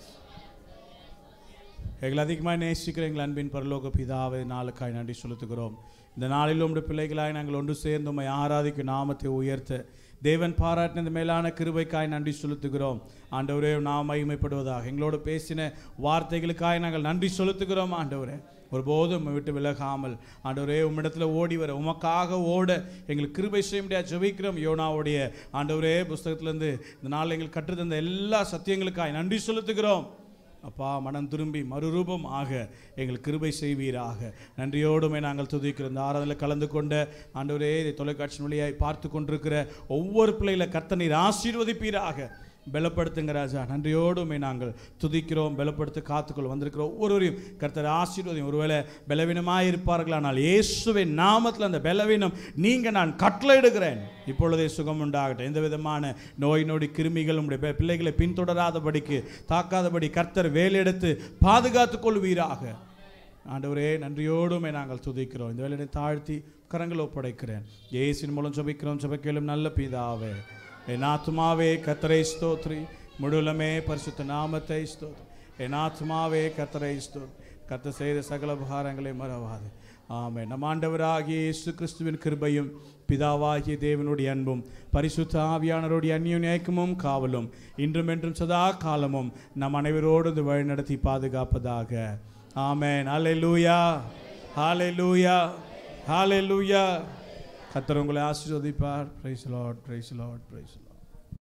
[SPEAKER 1] எங்களை அதிகமாக நேசிக்கிற எங்கள் அன்பின் பரலோக பிதாவை நாளுக்காய் நன்றி செலுத்துகிறோம் இந்த நாளில் உடைய பிள்ளைகளாய் நாங்கள் ஒன்று சேர்ந்து உம்மை ஆராதிக்கும் நாமத்தை உயர்த்த தேவன் பாராட்டின இந்த மேலான கிருபைக்காய் நன்றி செலுத்துகிறோம் ஆண்டவரே நாம் மகிமைப்படுவதாக எங்களோடு பேசின வார்த்தைகளுக்காய் நாங்கள் நன்றி செலுத்துகிறோம் ஆண்டவரே ஒருபோதும் உம்மை விட்டு விலகாமல் ஆண்டவரே உம்மிடத்தில் ஓடி வர உமக்காக ஓட எங்களுக்கு கிருபை செய்ய முடியாது ஜெபிக்கிறோம் யோனாவுடைய ஆண்டவரே புஸ்தகத்திலிருந்து இந்த நாள் எங்களுக்கு கற்றுத்தந்த எல்லா சத்தியங்களுக்காய் நன்றி செலுத்துகிறோம் அப்பா மனம் திரும்பி மறுரூபம் ஆக எங்களுக்கு கிருபை செய்வீராக நன்றியோடுமே நாங்கள் துதிக்கிறோம் இந்த ஆராதனையில் கலந்து கொண்ட ஆண்டவரே இதை தொலைக்காட்சி வழியாய் பார்த்து கொண்டிருக்கிற ஒவ்வொரு பிள்ளைகளை கர்த்தனீர் ஆசீர்வதிப்பீராக பலப்படுத்துங்க ராஜா நன்றியோடுமே நாங்கள் துதிக்கிறோம் பலப்படுத்த காத்துக்கொள்ள வந்திருக்கிற ஒவ்வொருவரையும் கர்த்தர் ஆசீர்வதியும் ஒருவேளை பலவீனமாக இருப்பார்களானால் இயேசுவின் நாமத்தில் அந்த பலவீனம் நீங்க நான் கட்டளையிடுகிறேன் இப்பொழுதே சுகம் உண்டாகட்டும் எந்த விதமான நோய் நொடி கிருமிகள் உடைய பி- பிள்ளைகளை பின்தொடராதபடிக்கு தாக்காதபடி கர்த்தர் வேலெடுத்து பாதுகாத்துக் கொள்வீராக ஆண்டவரே நன்றியோடுமே நாங்கள் துதிக்கிறோம் இந்த வேலையை தாழ்த்தி கரங்கள் ஒப்படைக்கிறேன் இயேசின் மூலம் ஜெபிக்கிறோம் ஜெபிக்கலும் நல்ல பிதாவே என் ஆத்மாவே கத்தரை ஸ்தோத்ரி முழுலமே பரிசுத்த நாமத்தை ஸ்தோத்ரி என் ஆத்மாவே கத்தரை ஸ்தோத் கத்த செய்த சகல உபகாரங்களை மறவாது ஆமே நம் ஆண்டவராகிய இயேசு கிறிஸ்துவின் கிருபையும் பிதாவாகிய தேவனுடைய அன்பும் பரிசுத்த ஆவியானவருடைய அந்நிய ஏக்கமும் காவலும் இன்றும் என்றும் சதா காலமும் நம் அனைவரோடு இந்த வழி நடத்தி பாதுகாப்பதாக ஆமென் ஹalleluya ஹalleluya ஹalleluya கர்த்தர் உங்களை ஆசீர்வதிப்பார் praise Lord praise Lord praise Lord